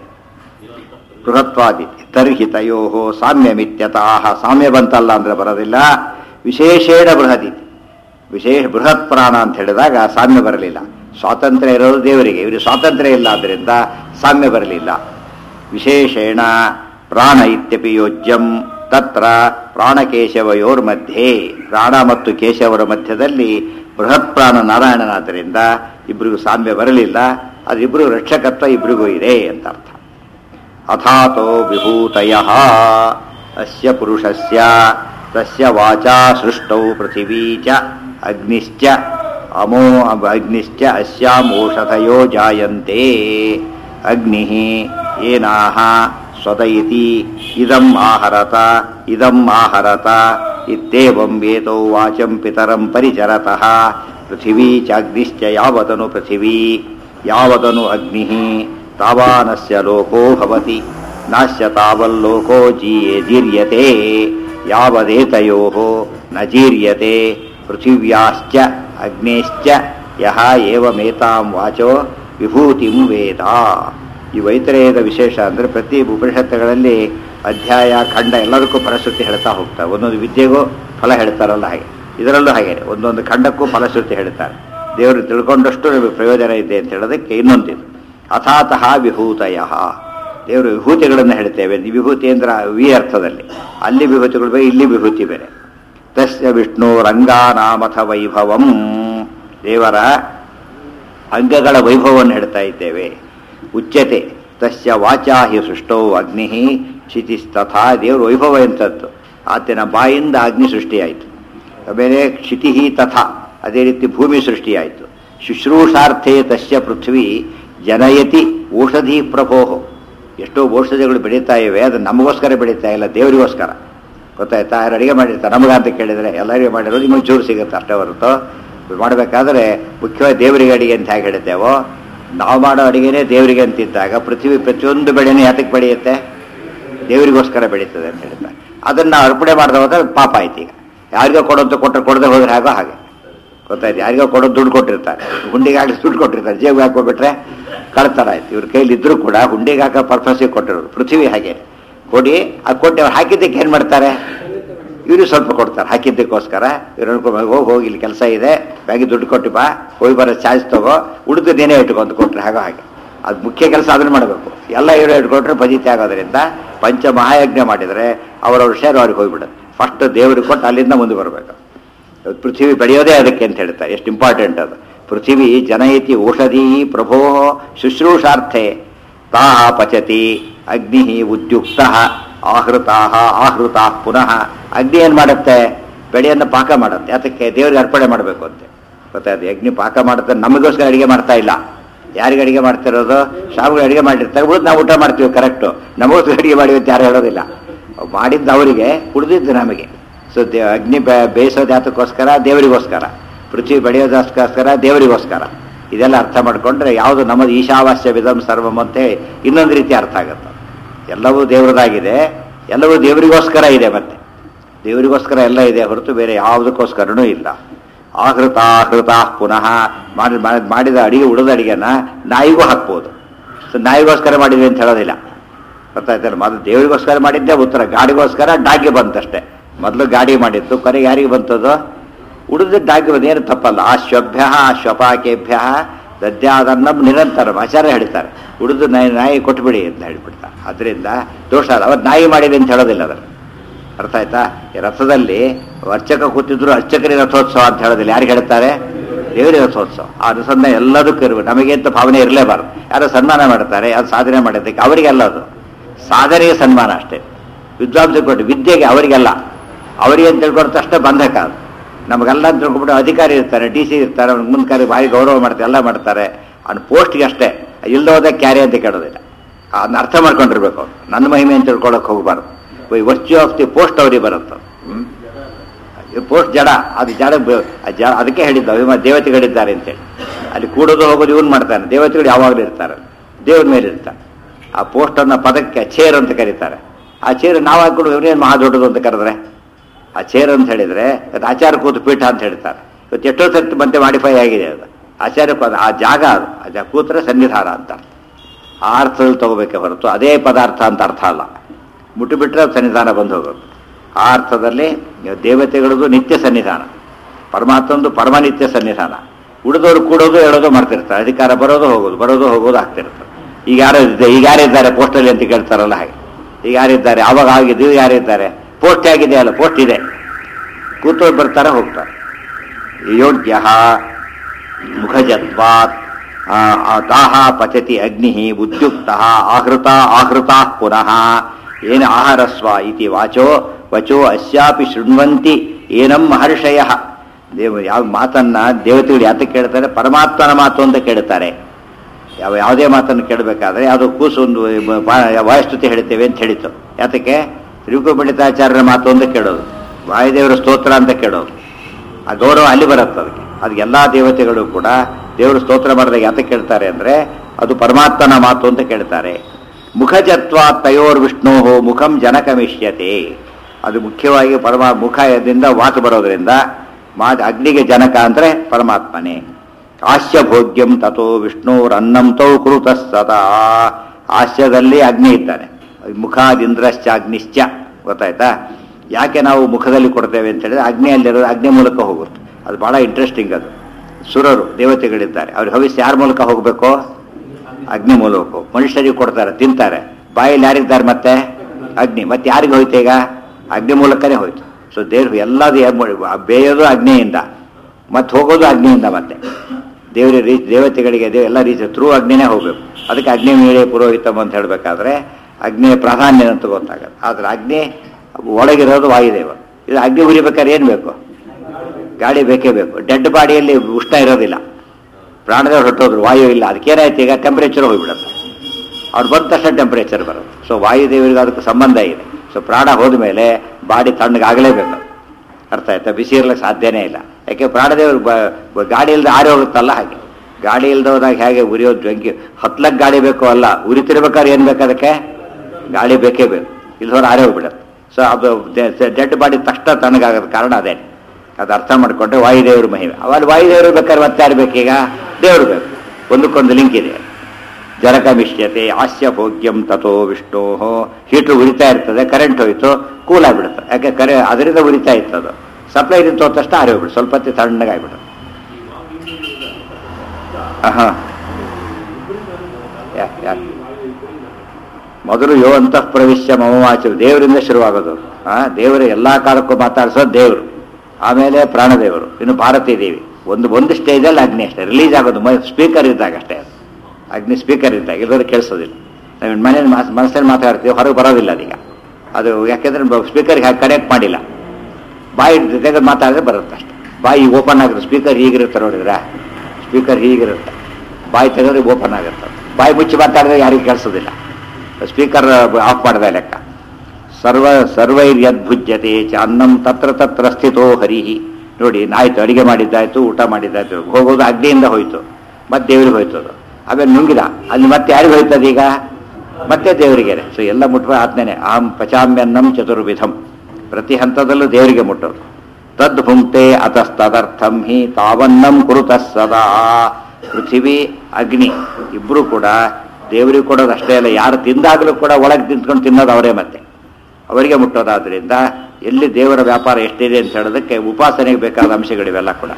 Speaker 1: ಬೃಹತ್ವಾದಿ ತರ್ಹಿ ತಯೋ ಸಾಮ್ಯಮಿತ್ಯತಾಹ ಸಾಮ್ಯ ಬಂತಲ್ಲ ಅಂದ್ರೆ ಬರೋದಿಲ್ಲ ವಿಶೇಷೇಣ ಬೃಹದಿತಿ ವಿಶೇಷ ಬೃಹತ್ ಪ್ರಾಣ ಅಂತ ಹೇಳಿದಾಗ ಸಾಮ್ಯ ಬರಲಿಲ್ಲ ಸ್ವಾತಂತ್ರ್ಯ ಇರೋದು ದೇವರಿಗೆ ಇವರಿಗೆ ಸ್ವಾತಂತ್ರ್ಯ ಇಲ್ಲ ಆದ್ದರಿಂದ ಸಾಮ್ಯ ಬರಲಿಲ್ಲ ವಿಶೇಷೇಣ ಪ್ರಾಣ ಇತ್ಯಪಿ ಯೋಜ್ಯಂ ತತ್ರ ಪ್ರಾಣಕೇಶವಯೋರ್ ಮಧ್ಯೆ ಪ್ರಾಣ ಮತ್ತು ಕೇಶವರ ಮಧ್ಯದಲ್ಲಿ ಬೃಹತ್ ಪ್ರಾಣ ನಾರಾಯಣನಾದ್ದರಿಂದ ಇಬ್ಬರಿಗೂ ಸಾಮ್ಯ ಬರಲಿಲ್ಲ ಅದಿಬ್ಬರು ರಕ್ಷಕತ್ವ ಇಬ್ಬರಿಗೂ ಇದೆ ಅಂತ ಅರ್ಥ ಅಥಾತೋ ವಿಭೂತಯ ಅಸ್ಯ ಪುರುಷಸ್ಯ ತಸ್ಯ ವಾಚಾ ಸೃಷ್ಟೌ ಪೃಥಿವೀ ಚ ಅಗ್ನಿಶ್ಚ ಅಮೋ ಅಗ್ನಿಶ್ಚ ಅಸ್ಯಾಮೋಷಧಯೋ ಜಾಯಂತೆ ಅಗ್ನಿ ಏನಾಹ ಸ್ವದಯಿತಿ ಇದಂ ಆಹರತ ಇದಂ ಆಹರತ ಇತ್ಯೇವಂ ವೇದೋ ವಾಚಂ ಪಿತರಂ ಪರಿಚರತಃ ಪೃಥಿವೀ ಚಾಗ್ನಿಶ್ಚ ಯಾವದನು ಪೃಥಿವೀ ಯಾವದನು ಅಗ್ನಿ ತಾವಾನಸ್ಯ ಲೋಕೋ ಭವತಿ ನಾಸ್ಯ ತಾವಲ್ಲೋಕೋ ಜೀಯೇ ಜೀರ್ಯತೆ ಯಾವದೇತಯೋ ನ ಜೀರ್ಯತೆ ಪೃಥಿವ್ಯಾಶ್ಚ ಅಗ್ನೇಶ್ಚ ಯಹ ಏವಮೇತಾಂ ವಾಚೋ ವಿಭೂತಿಂ ವೇದ ಈ ವೈತರೇಯದ ವಿಶೇಷ ಅಂದರೆ ಪ್ರತಿ ಉಪನಿಷತ್ತುಗಳಲ್ಲಿ ಅಧ್ಯಾಯ ಖಂಡ ಎಲ್ಲದಕ್ಕೂ ಫಲಶ್ರುತಿ ಹೇಳ್ತಾ ಹೋಗ್ತಾರೆ ಒಂದೊಂದು ವಿದ್ಯೆಗೂ ಫಲ ಹೇಳ್ತಾರಲ್ಲ ಹಾಗೆ ಇದರಲ್ಲೂ ಹಾಗೆ ಒಂದೊಂದು ಖಂಡಕ್ಕೂ ಫಲಶ್ರುತಿ ಹೇಳ್ತಾರೆ ದೇವರು ತಿಳ್ಕೊಂಡಷ್ಟು ನಮಗೆ ಪ್ರಯೋಜನ ಇದೆ ಅಂತ ಹೇಳೋದಕ್ಕೆ ಇನ್ನೊಂದಿದು ಅಥಾತಃ ವಿಭೂತಯ ದೇವರು ವಿಭೂತಿಗಳನ್ನು ಹೇಳ್ತೇವೆ ಈ ವಿಭೂತಿ ಅಂದ್ರೆ ವಿ ಅರ್ಥದಲ್ಲಿ ಅಲ್ಲಿ ವಿಭೂತಿಗಳು ಬೇರೆ ಇಲ್ಲಿ ವಿಭೂತಿ ಬೇರೆ ತಸ್ಯ ವಿಷ್ಣು ರಂಗಾನಾಮಥ ವೈಭವಂ ದೇವರ ಅಂಗಗಳ ವೈಭವವನ್ನು ಹೇಳ್ತಾ ಇದ್ದೇವೆ ಉಚ್ಯತೆ ತಸ್ಯ ವಾಚಾ ಹಿ ಸೃಷ್ಟೋ ಅಗ್ನಿ ಕ್ಷಿತಿಸ್ತಥಾ ದೇವರು ವೈಭವ ಎಂಥದ್ದು ಆತನ ಬಾಯಿಂದ ಅಗ್ನಿ ಸೃಷ್ಟಿಯಾಯಿತು ಆಮೇಲೆ ಕ್ಷಿತಿ ತಥಾ ಅದೇ ರೀತಿ ಭೂಮಿ ಸೃಷ್ಟಿಯಾಯಿತು ಶುಶ್ರೂಷಾರ್ಥೇ ತಸ್ಯ ಪೃಥ್ವಿ ಜನಯತಿ ಔಷಧಿ ಪ್ರಭೋ ಎಷ್ಟೋ ಔಷಧಿಗಳು ಬೆಳೀತಾ ಇವೆ ಅದು ನಮಗೋಸ್ಕರ ಬೆಳೀತಾ ಇಲ್ಲ ದೇವರಿಗೋಸ್ಕರ ಗೊತ್ತಾಯ್ತಾ ಯಾರು ಅಡುಗೆ ಮಾಡಿರ್ತಾರೆ ನಮಗ ಅಂತ ಕೇಳಿದರೆ ಎಲ್ಲರಿಗೂ ಮಾಡಿರೋದು ನಿಮಗೆ ಚೂರು ಸಿಗುತ್ತೆ ಅಷ್ಟೇ ಹೊರತು ಮಾಡಬೇಕಾದ್ರೆ ಮುಖ್ಯವಾಗಿ ದೇವರಿಗೆ ಅಡಿಗೆ ಅಂತ ಹೇಗೆ ಹೇಳ್ತೇವೋ ನಾವು ಮಾಡೋ ಅಡಿಗೆನೇ ದೇವರಿಗೆ ಅಂತಿದ್ದಾಗ ಪೃಥ್ವಿ ಪ್ರತಿಯೊಂದು ಬೆಳೆನೂ ಯಾತಕ್ಕೆ ಬೆಳೆಯುತ್ತೆ ದೇವರಿಗೋಸ್ಕರ ಬೆಳೀತದೆ ಅಂತ ಹೇಳ್ತಾರೆ ಅದನ್ನು ನಾವು ಅರ್ಪಣೆ ಮಾಡ್ದೆ ಹೋದ್ರೆ ಪಾಪ ಆಯ್ತು ಈಗ ಯಾರಿಗೋ ಕೊಡೋದು ಕೊಟ್ಟರೆ ಕೊಡದೆ ಹೋದ್ರೆ ಹಾಗೋ ಹಾಗೆ ಗೊತ್ತಾಯ್ತು ಯಾರಿಗೋ ಕೊಡೋದು ದುಡ್ಡು ಕೊಟ್ಟಿರ್ತಾರೆ ಹುಂಡಿಗೆ ಹಾಕಿ ದುಡ್ಡು ಕೊಟ್ಟಿರ್ತಾರೆ ಜೇಬು ಹಾಕೋಬಿಟ್ರೆ ಕಳ್ತಾರ ಆಯ್ತು ಇವ್ರ ಕೈಲಿ ಇದ್ರೂ ಕೂಡ ಹುಂಡಿಗೆ ಹಾಕೋ ಪರ್ಪಸ್ಸಿಗೆ ಕೊಟ್ಟಿರೋದು ಪೃಥ್ವಿ ಹಾಗೆ ಕೊಡಿ ಅದು ಕೊಟ್ಟು ಅವ್ರು ಹಾಕಿದ್ದಕ್ಕೆ ಏನು ಮಾಡ್ತಾರೆ ಇವರು ಸ್ವಲ್ಪ ಕೊಡ್ತಾರೆ ಹಾಕಿದ್ದಕ್ಕೋಸ್ಕರ ಇವ್ರು ಅನ್ಕೊಂಡು ಹೋಗಿ ಹೋಗಿ ಇಲ್ಲಿ ಕೆಲಸ ಇದೆ ಬ್ಯಾಗಿ ದುಡ್ಡು ಕೊಟ್ಟು ಬಾ ಹೋಗಿ ಬರೋ ಚಾರ್ಜ್ ತಗೋ ಉಳಿದದೇನೇ ಇಟ್ಕೊ ಅಂತ ಕೊಟ್ರೆ ಹಾಗೋ ಹಾಗೆ ಅದು ಮುಖ್ಯ ಕೆಲಸ ಅದನ್ನು ಮಾಡಬೇಕು ಎಲ್ಲ ಇವರು ಇಟ್ಕೊಟ್ರೆ ಫಜಿತಿ ಆಗೋದ್ರಿಂದ ಪಂಚ ಮಹಾಯಜ್ಞ ಮಾಡಿದರೆ ಅವರವ್ರ ಶೇರ್ ಅವ್ರಿಗೆ ಹೋಗ್ಬಿಡುತ್ತೆ ಫಸ್ಟ್ ದೇವ್ರಿಗೆ ಕೊಟ್ಟು ಅಲ್ಲಿಂದ ಮುಂದೆ ಬರಬೇಕು ಪೃಥ್ವಿ ಬೆಳೆಯೋದೇ ಅದಕ್ಕೆ ಅಂತ ಹೇಳ್ತಾರೆ ಎಷ್ಟು ಇಂಪಾರ್ಟೆಂಟ್ ಅದು ಪೃಥ್ವಿ ಜನಯತಿ ಔಷಧಿ ಪ್ರಭೋ ಶುಶ್ರೂಷಾರ್ಥೆ ತಾಹ ಪಚತಿ ಅಗ್ನಿ ಉದ್ಯುಕ್ತ ಆಹೃತಾ ಆಹೃತಾ ಪುನಃ ಅಗ್ನಿ ಏನು ಮಾಡುತ್ತೆ ಬೆಳೆಯನ್ನು ಪಾಕ ಮಾಡುತ್ತೆ ಅದಕ್ಕೆ ದೇವರಿಗೆ ಅರ್ಪಣೆ ಮಾಡಬೇಕು ಅಂತೆ ಗೊತ್ತಾಯ್ತು ಅಗ್ನಿ ಪಾಕ ಮಾಡುತ್ತೆ ನಮಗೋಸ್ಕರ ಅಡಿಗೆ ಮಾಡ್ತಾ ಇಲ್ಲ ಯಾರಿಗೆ ಅಡಿಗೆ ಮಾಡ್ತಿರೋದು ಶಾಮಿಗೆ ಅಡಿಗೆ ಮಾಡಿರ್ತಾರೆ ಉಳಿದು ನಾವು ಊಟ ಮಾಡ್ತೀವಿ ಕರೆಕ್ಟು ನಮಗೋಸ್ಕರ ಅಡಿಗೆ ಮಾಡಿವಿ ಅಂತ ಯಾರು ಹೇಳೋದಿಲ್ಲ ಮಾಡಿದ್ದು ಅವರಿಗೆ ಉಳಿದಿದ್ದು ನಮಗೆ ಸೊ ದೇ ಅಗ್ನಿ ಬೇ ಬೇಯಿಸೋದು ಯಾತಕ್ಕೋಸ್ಕರ ದೇವರಿಗೋಸ್ಕರ ಪೃಥ್ವಿ ಬೆಳೆಯೋದಕ್ಕೋಸ್ಕರ ದೇವರಿಗೋಸ್ಕರ ಇದೆಲ್ಲ ಅರ್ಥ ಮಾಡಿಕೊಂಡ್ರೆ ಯಾವುದು ನಮ್ಮದು ಈಶಾವಾಸ್ಯ ವಿಧಂ ಸರ್ವಂ ಅಂತ ಇನ್ನೊಂದು ರೀತಿ ಅರ್ಥ ಆಗುತ್ತೆ ಎಲ್ಲವೂ ದೇವರದಾಗಿದೆ ಎಲ್ಲವೂ ದೇವರಿಗೋಸ್ಕರ ಇದೆ ಮತ್ತೆ ದೇವರಿಗೋಸ್ಕರ ಎಲ್ಲ ಇದೆ ಹೊರತು ಬೇರೆ ಯಾವುದಕ್ಕೋಸ್ಕರನೂ ಇಲ್ಲ ಆಹೃತ ಆಹೃತ ಪುನಃ ಮಾಡಿ ಮಾಡಿ- ಮಾಡಿದ ಅಡಿಗೆ ಉಳಿದ ಅಡಿಗೆನ ನಾಯಿಗೂ ಹಾಕ್ಬೋದು ಸೊ ನಾಯಿಗೋಸ್ಕರ ಮಾಡಿದ್ವಿ ಅಂತ ಹೇಳೋದಿಲ್ಲ ಗೊತ್ತಾಯ್ತಲ್ಲ ಮೊದಲು ದೇವರಿಗೋಸ್ಕರ ಮಾಡಿದ್ದೆ ಉತ್ತರ ಗಾಡಿಗೋಸ್ಕರ ಡಾಗಿ ಬಂತಷ್ಟೇ ಮೊದಲು ಗಾಡಿ ಮಾಡಿದ್ದು ಕೊನೆಗೆ ಯಾರಿಗೆ ಬಂತದು ಉಳಿದ ಡಾಗಿ ಬಂದು ಏನು ತಪ್ಪಲ್ಲ ಆ ಶ್ವಭ್ಯ ಶ್ವಪಾಕೇಭ್ಯ ದದ್ಯಾದನ್ನ ನಿರಂತರ ಆಚಾರ್ಯ ಹೇಳ್ತಾರೆ ಉಳಿದು ನಾಯಿ ನಾಯಿ ಕೊಟ್ಬಿಡಿ ಅಂತ ಹೇಳ್ಬಿಡ್ತಾರೆ ಅದರಿಂದ ದೋಷ ಅಲ್ಲ ಅವತ್ತು ನಾಯಿ ಮಾಡಿದೆ ಅಂತ ಹೇಳೋದಿಲ್ಲ ಅದನ್ನು ಅರ್ಥ ಆಯ್ತಾ ಈ ರಥದಲ್ಲಿ ಅರ್ಚಕ ಕೂತಿದ್ರು ಅರ್ಚಕರಿಗೆ ರಥೋತ್ಸವ ಅಂತ ಹೇಳೋದಿಲ್ಲ ಯಾರಿಗೆ ಹೇಳ್ತಾರೆ ದೇವರಿಗೆ ರಥೋತ್ಸವ ಆ ಅನುಸಂಧಾನ ಎಲ್ಲದಕ್ಕೂ ಇರಬೇಕು ನಮಗೆ ಅಂತ ಭಾವನೆ ಇರಲೇಬಾರ್ದು ಯಾರೋ ಸನ್ಮಾನ ಮಾಡ್ತಾರೆ ಅದು ಸಾಧನೆ ಮಾಡೋದಕ್ಕೆ ಅವರಿಗೆಲ್ಲ ಅದು ಸಾಧನೆಗೆ ಸನ್ಮಾನ ಅಷ್ಟೇ ವಿದ್ವಾಂಸ ಕೊಟ್ಟು ವಿದ್ಯೆಗೆ ಅವರಿಗೆಲ್ಲ ಅವರಿಗೆ ಅಂತ ತಿಳ್ಕೊಂಡ ತಕ್ಷಣ ಬಂಧಕ ಅದು ನಮಗೆಲ್ಲ ಅಂತ ತಿಳ್ಕೊಂಡ್ಬಿಟ್ಟು ಅಧಿಕಾರಿ ಇರ್ತಾರೆ ಡಿ ಸಿ ಇರ್ತಾರೆ ಅವ್ನಿಗೆ ಮುಂದೆ ಕರೆ ಭಾರಿ ಗೌರವ ಮಾಡ್ತಾರೆ ಎಲ್ಲ ಮಾಡ್ತಾರೆ ಅವ್ನ ಪೋಸ್ಟ್ಗೆ ಅಷ್ಟೇ ಇಲ್ಲದ ಕ್ಯಾರಿ ಅಂತ ಕೇಳೋದಿಲ್ಲ ಅದನ್ನ ಅರ್ಥ ಮಾಡ್ಕೊಂಡಿರ್ಬೇಕು ಅವ್ರು. ನನ್ನ ಮಹಿಮೆ ಅಂತ ತಿಳ್ಕೊಳಕ್ಕೆ ಹೋಗಬಾರ್ದು ವರ್ಚ್ಯೂ ಆಫ್ ದಿ ಪೋಸ್ಟ್ ಅವ್ರಿಗೆ ಬರುತ್ತೆ ಹ್ಮ್? ಈ ಪೋಸ್ಟ್ ಜಡ ಅದು ಜಡ ಬ- ಆ ಜಡ ಅದಕ್ಕೆ ಹೇಳಿದ್ದು ಅಭಿಮ ದೇವತೆಗಳಿದ್ದಾರೆ ಅಂತೇಳಿ ಅಲ್ಲಿ ಕೂಡೋದು ಹೋಗೋದು ಇವನು ಮಾಡ್ತಾನೆ ದೇವತೆಗಳು ಯಾವಾಗಲೂ ಇರ್ತಾರೆ ದೇವ್ರ ಮೇಲೆ ಇರ್ತಾರೆ ಆ ಪೋಸ್ಟನ್ನು ಪದಕ್ಕೆ ಚೇರ್ ಅಂತ ಕರೀತಾರೆ ಆ ಚೇರ್ ನಾವು ಹಾಕೊಂಡು ಇವನೇನು ಮಹಾ ದೊಡ್ಡದು ಅಂತ ಕರೆದ್ರೆ ಆ ಚೇರ್ ಅಂತ ಹೇಳಿದ್ರೆ ಅದು ಆಚಾರ ಕೂತು ಪೀಠ ಅಂತ ಹೇಳ್ತಾರೆ ಇವತ್ತು ಎಷ್ಟೋ ಸರ್ತಿ ಮತ್ತೆ ಮಾಡಿಫೈ ಆಗಿದೆ ಅದು ಆಚಾರ್ಯ ಪದ ಆ ಜಾಗ ಅದು ಆ ಜಾ ಕೂತ್ರೆ ಸನ್ನಿಧಾನ ಅಂತ ಆ ಅರ್ಥದಲ್ಲಿ ತಗೋಬೇಕೆ ಹೊರತು ಅದೇ ಪದಾರ್ಥ ಅಂತ ಅರ್ಥ ಅಲ್ಲ ಮುಟ್ಟಿಬಿಟ್ರೆ ಅದು ಸನ್ನಿಧಾನ ಬಂದು ಹೋಗೋದು ಆ ಅರ್ಥದಲ್ಲಿ ದೇವತೆಗಳದು ನಿತ್ಯ ಸನ್ನಿಧಾನ ಪರಮಾತ್ಮಂದು ಪರಮನಿತ್ಯ ಸನ್ನಿಧಾನ ಉಳಿದವರು ಕೂಡೋದು ಹೇಳೋದು ಮಾಡ್ತಿರ್ತಾರೆ ಅಧಿಕಾರ ಬರೋದು ಹೋಗೋದು ಬರೋದು ಹೋಗೋದು ಆಗ್ತಿರ್ತಾರೆ ಈಗ ಯಾರು ಇದ್ದ- ಈಗ ಯಾರಿದ್ದಾರೆ ಪೋಸ್ಟಲ್ಲಿ ಅಂತ ಕೇಳ್ತಾರಲ್ಲ ಹಾಗೆ ಈಗ ಯಾರಿದ್ದಾರೆ ಅವಾಗ ಆಗಿದ್ದು ಯಾರಿದ್ದಾರೆ ಪೋಸ್ಟ್ ಆಗಿದೆ ಅಲ್ಲ ಪೋಸ್ಟ್ ಇದೆ ಕೂತೋರು ಬರ್ತಾರೆ ಹೋಗ್ತಾರೆ ಯೋಗ್ಯ ಮುಖಜತ್ವಾತ್ ಆ, ಆ, ತಾಹ ಪಚತಿ ಅಗ್ನಿ ಉದ್ಯುಕ್ತ ಆಹೃತ ಆಹೃತ ಪುನಃ ಏನು ಆಹಾರಸ್ವ ಇತಿ ವಾಚೋ ವಚೋ ಅಸ್ಯಾಪಿ ಶೃಣ್ವಂತಿ ಏನಂ ಮಹರ್ಷಯ ದೇವ ಯಾವ ಮಾತನ್ನ ದೇವತೆಗಳು ಯಾತಕ್ಕೆ ಕೇಳ್ತಾರೆ ಪರಮಾತ್ಮನ ಮಾತು ಅಂತ ಕೇಳ್ತಾರೆ ಯಾವ ಯಾವುದೇ ಮಾತನ್ನು ಕೇಳಬೇಕಾದ್ರೆ ಯಾವುದೋ ಕೂಸು ಒಂದು ವಾಯಸ್ತುತಿ ಹೇಳ್ತೇವೆ ಅಂತ ಹೇಳಿತು ಯಾತಕ್ಕೆ ತ್ರಿಕುಪಂಡಿತಾಚಾರ್ಯರ ಮಾತು ಅಂತ ಕೇಳೋದು ವಾಯುದೇವರ ಸ್ತೋತ್ರ ಅಂತ ಕೇಳೋದು ಆ ಗೌರವ ಅಲ್ಲಿ ಬರುತ್ತೆ ಅದಕ್ಕೆ ಅದು ಎಲ್ಲ ದೇವತೆಗಳು ಕೂಡ ದೇವರು ಸ್ತೋತ್ರ ಮಾಡಿದಾಗ ಯಾತಕ್ಕೆ ಕೇಳ್ತಾರೆ ಅಂದರೆ ಅದು ಪರಮಾತ್ಮನ ಮಾತು ಅಂತ ಕೇಳ್ತಾರೆ ಮುಖಜತ್ವ ತಯೋರ್ ವಿಷ್ಣು ಮುಖಂ ಜನಕಮಿಷ್ಯತೆ ಅದು ಮುಖ್ಯವಾಗಿ ಪರಮ ಮುಖದಿಂದ ವಾತು ಬರೋದ್ರಿಂದ ಮಾ ಅಗ್ನಿಗೆ ಜನಕ ಅಂದರೆ ಪರಮಾತ್ಮನೇ ಹಾಸ್ಯ ಭೋಗ್ಯಂ ತಥೋ ವಿಷ್ಣುರನ್ನಂ ತೌ ಕುರುತ ಸದಾ ಹಾಸ್ಯದಲ್ಲಿ ಅಗ್ನಿ ಇದ್ದಾನೆ ಮುಖಾದಿಂದ್ರಶ್ಚ ಅಗ್ನಿಶ್ಚ ಗೊತ್ತಾಯ್ತಾ ಯಾಕೆ ನಾವು ಮುಖದಲ್ಲಿ ಕೊಡ್ತೇವೆ ಅಂತ ಹೇಳಿದ್ರೆ ಅಗ್ನಿಯಲ್ಲಿರೋದು ಅಗ್ನಿ ಮೂಲಕ ಹೋಗುತ್ತೆ ಅದು ಬಹಳ ಇಂಟ್ರೆಸ್ಟಿಂಗ್ ಅದು ಸುರರು ದೇವತೆಗಳಿದ್ದಾರೆ ಅವ್ರ ಹವಿಸ್ ಯಾರ ಮೂಲಕ ಹೋಗಬೇಕು ಅಗ್ನಿ ಮೂಲಕ ಹೋಗ್ಬೇಕು. ಮನುಷ್ಯರಿಗೆ ಕೊಡ್ತಾರೆ ತಿಂತಾರೆ ಬಾಯಲ್ಲಿ ಯಾರಿದ್ದಾರೆ ಮತ್ತೆ ಅಗ್ನಿ ಮತ್ತೆ ಯಾರಿಗೆ ಹೋಯ್ತು ಈಗ ಅಗ್ನಿ ಮೂಲಕನೇ ಹೋಯ್ತು ಸೊ ದೇವ್ರು ಎಲ್ಲದು ಏನ್ ಮಾಡಿ- ಬೇಯೋದು ಅಗ್ನಿಯಿಂದ ಮತ್ತೆ ಹೋಗೋದು ಅಗ್ನಿಯಿಂದ ಮತ್ತೆ ದೇವರ ರೀ ದೇವತೆಗಳಿಗೆ ದೇವ ಎಲ್ಲ ರೀತಿ ಥ್ರೂ ಅಗ್ನಿನೇ ಹೋಗ್ಬೇಕು ಅದಕ್ಕೆ ಅಗ್ನಿ ಮೀಳೆ ಪುರೋಹಿತಮ್ ಅಂತ ಹೇಳಬೇಕಾದ್ರೆ ಅಗ್ನಿಯ ಪ್ರಾಧಾನ್ಯ ಅಂತ ಗೊತ್ತಾಗತ್ತೆ ಆದ್ರೆ ಅಗ್ನಿ ಒಳಗಿರೋದು ವಾಯುದೇವ ಇದು ಅಗ್ನಿ ಉರಿಬೇಕಾದ್ರೆ ಏನು ಬೇಕು ಗಾಳಿ ಬೇಕೇ ಬೇಕು ಡೆಡ್ ಬಾಡಿಯಲ್ಲಿ ಉಷ್ಣ ಇರೋದಿಲ್ಲ ಪ್ರಾಣದವ್ರು ಹೊಟ್ಟೋದ್ರು ವಾಯು ಇಲ್ಲ ಅದಕ್ಕೇನಾಯ್ತು ಈಗ ಟೆಂಪರೇಚರ್ ಹೋಗ್ಬಿಡುತ್ತೆ ಅವ್ರು ಬಂದ ತಕ್ಷಣ ಟೆಂಪರೇಚರ್ ಬರುತ್ತೆ ಸೊ ವಾಯುದೇವರಿಗೆ ಅದಕ್ಕೆ ಸಂಬಂಧ ಇದೆ ಸೊ ಪ್ರಾಣ ಹೋದ ಮೇಲೆ ಬಾಡಿ ತಣ್ಣಗಾಗಲೇಬೇಕು ಅರ್ಥ ಆಯ್ತಾ ಬಿಸಿ ಇರ್ಲಿಕ್ಕೆ ಸಾಧ್ಯನೇ ಇಲ್ಲ ಯಾಕೆ ಪ್ರಾಣದೇವರು ಬ ಬ- ಗಾಡಿ ಇಲ್ಲದೆ ಆರಿ ಹೋಗುತ್ತಲ್ಲ ಹಾಗೆ ಗಾಡಿ ಇಲ್ದ ಹೋದಾಗ ಹೇಗೆ ಉರಿಯೋದು ಬೆಂಕಿ ಹತ್ಲಕ್ಕೆ ಗಾಡಿ ಬೇಕು ಅಲ್ಲ ಉರಿತಿರ್ಬೇಕಾದ್ರೆ ಏನು ಬೇಕು ಅದಕ್ಕೆ ಗಾಳಿ ಬೇಕೇ ಬೇಕು ಇಲ್ದವ್ರು ಆರೇ ಹೋಗ್ಬಿಡುತ್ತೆ ಸೊ ಅದು ಡೆಡ್ ಬಾಡಿ ತಕ್ಷಣ ತಣ್ಣಗಾಗೋದ ಕಾರಣ ಅದೇ ಅದು ಅರ್ಥ ಮಾಡಿಕೊಂಡ್ರೆ ವಾಯುದೇವರು ಮಹಿಮೆ ಅವಾಗ ವಾಯುದೇವರು ಬೇಕಾದ್ರೆ ಮತ್ತೆ ಯಾರು ಬೇಕೀಗ ದೇವರು ಬೇಕು ಒಂದಕ್ಕೊಂದು ಲಿಂಕ್ ಇದೆ ಜರಕ ಮಿಷ್ಯತೆ ಹಾಸ್ಯ ಭೋಗ್ಯಂ ತಥೋ ವಿಷ್ಣು ಹೀಟ್ರ್ ಉರಿತಾ ಇರ್ತದೆ ಕರೆಂಟ್ ಹೋಯ್ತು ಕೂಲ್ ಆಗಿಬಿಡುತ್ತೆ ಯಾಕೆ ಕರೆ ಅದರಿಂದ ಉರಿತಾ ಇತ್ತು ಅದು ಸಪ್ಲೈ ನಿಂತು ಹೋದ ತಕ್ಷಣ ಆರಿ ಹೋಗ್ಬಿಡು ಸ್ವಲ್ಪ ಹೊತ್ತಿಗೆ ತಣ್ಣಗಾಗ್ಬಿಡುತ್ತೆ ಹಾಂ ಯಾಕೆ ಮೊದಲು ಯೋ ಅಂತಃ ಪ್ರವಿಶ್ಯ ಮಮವಾಚ ದೇವರಿಂದ ಶುರುವಾಗೋದು ಆ ದೇವರ ಎಲ್ಲಾ ಕಾಲಕ್ಕೂ ಮಾತಾಡಿಸೋದು ದೇವರು ಆಮೇಲೆ ಪ್ರಾಣದೇವರು ಇನ್ನು ಭಾರತೀ ದೇವಿ ಒಂದು ಒಂದು ಸ್ಟೇಜಲ್ಲಿ ಅಗ್ನಿ ಅಷ್ಟೇ ರಿಲೀಸ್ ಆಗೋದು ಸ್ಪೀಕರ್ ಇದ್ದಾಗ ಅಷ್ಟೇ ಅದು ಅಗ್ನಿ ಸ್ಪೀಕರ್ ಇದ್ದಾಗ ಎಲ್ಲರೂ ಕೇಳಿಸೋದಿಲ್ಲ ನಾವು ಮನೇಲಿ ಮಾಸ್ ಮನಸ್ಸಲ್ಲಿ ಮಾತಾಡ್ತೀವಿ ಹೊರಗೆ ಬರೋದಿಲ್ಲ ಅದೀಗ ಅದು ಯಾಕೆಂದ್ರೆ ಸ್ಪೀಕರ್ಗೆ ಕನೆಕ್ಟ್ ಮಾಡಿಲ್ಲ ಬಾಯಿ ತೆಗೆದು ಮಾತಾಡಿದ್ರೆ ಬರುತ್ತೆ ಅಷ್ಟೆ ಬಾಯಿ ಓಪನ್ ಆಗಿರುತ್ತೆ ಸ್ಪೀಕರ್ ಹೀಗಿರುತ್ತೆ ನೋಡಿದ್ರೆ ಸ್ಪೀಕರ್ ಹೀಗಿರುತ್ತೆ ಬಾಯಿ ತೆಗೆದ್ರೆ ಓಪನ್ ಆಗುತ್ತೆ ಬಾಯಿ ಮುಚ್ಚಿ ಮಾತಾಡಿದ್ರೆ ಯಾರಿಗೂ ಕೇಳಿಸೋದಿಲ್ಲ ಸ್ಪೀಕರ್ ಆಫ್ ಮಾಡಿದ ಲೆಕ್ಕ ಸರ್ವ ಸರ್ವೈರ್ಯದ್ಭುಜ್ಯತೆ ಚ ಅನ್ನಂ ತತ್ರ ತತ್ರ ಸ್ಥಿತೋ ಹರಿಹಿ ನೋಡಿ ಆಯ್ತು ಅಡಿಗೆ ಮಾಡಿದ್ದಾಯ್ತು ಊಟ ಮಾಡಿದ್ದಾಯ್ತು ಹೋಗೋದು ಅಗ್ನಿಯಿಂದ ಹೋಯ್ತು ಮತ್ತೆ ದೇವ್ರಿಗೆ ಹೋಯ್ತು ಅದು ಆಮೇಲೆ ನುಂಗಿದ ಅಲ್ಲಿ ಮತ್ತೆ ಯಾರಿಗೆ ಹೋಯ್ತದ ಈಗ ಮತ್ತೆ ದೇವರಿಗೆ ಸೊ ಎಲ್ಲ ಮುಟ್ಟ ಆದ್ಮೇಲೆ ಅಹಂ ಪಚಾಮ್ಯನ್ನಂ ಚತುರ್ವಿಧಂ ಪ್ರತಿ ಹಂತದಲ್ಲೂ ದೇವರಿಗೆ ಮುಟ್ಟೋದು ತದ್ ಭುಂಕ್ತೆ ಅತಸ್ತದರ್ಥಂ ಹಿ ತಾವನ್ನಂ ಕುರುತಃ ಸದಾ ಪೃಥಿವಿ ಅಗ್ನಿ ಇಬ್ರು ಕೂಡ ದೇವರಿಗೆ ಕೊಡೋದು ಅಷ್ಟೇ ಅಲ್ಲ ಯಾರು ತಿಂದಾಗಲೂ ಕೂಡ ಒಳಗೆ ತಿಂತ್ಕೊಂಡು ತಿನ್ನೋದು ಅವರೇ ಮತ್ತೆ ಅವರಿಗೆ ಮುಟ್ಟೋದಾದ್ರಿಂದ ಎಲ್ಲಿ ದೇವರ ವ್ಯಾಪಾರ ಎಷ್ಟಿದೆ ಅಂತ ಹೇಳೋದಕ್ಕೆ ಉಪಾಸನೆಗೆ ಬೇಕಾದ ಅಂಶಗಳಿವೆಲ್ಲ ಕೂಡ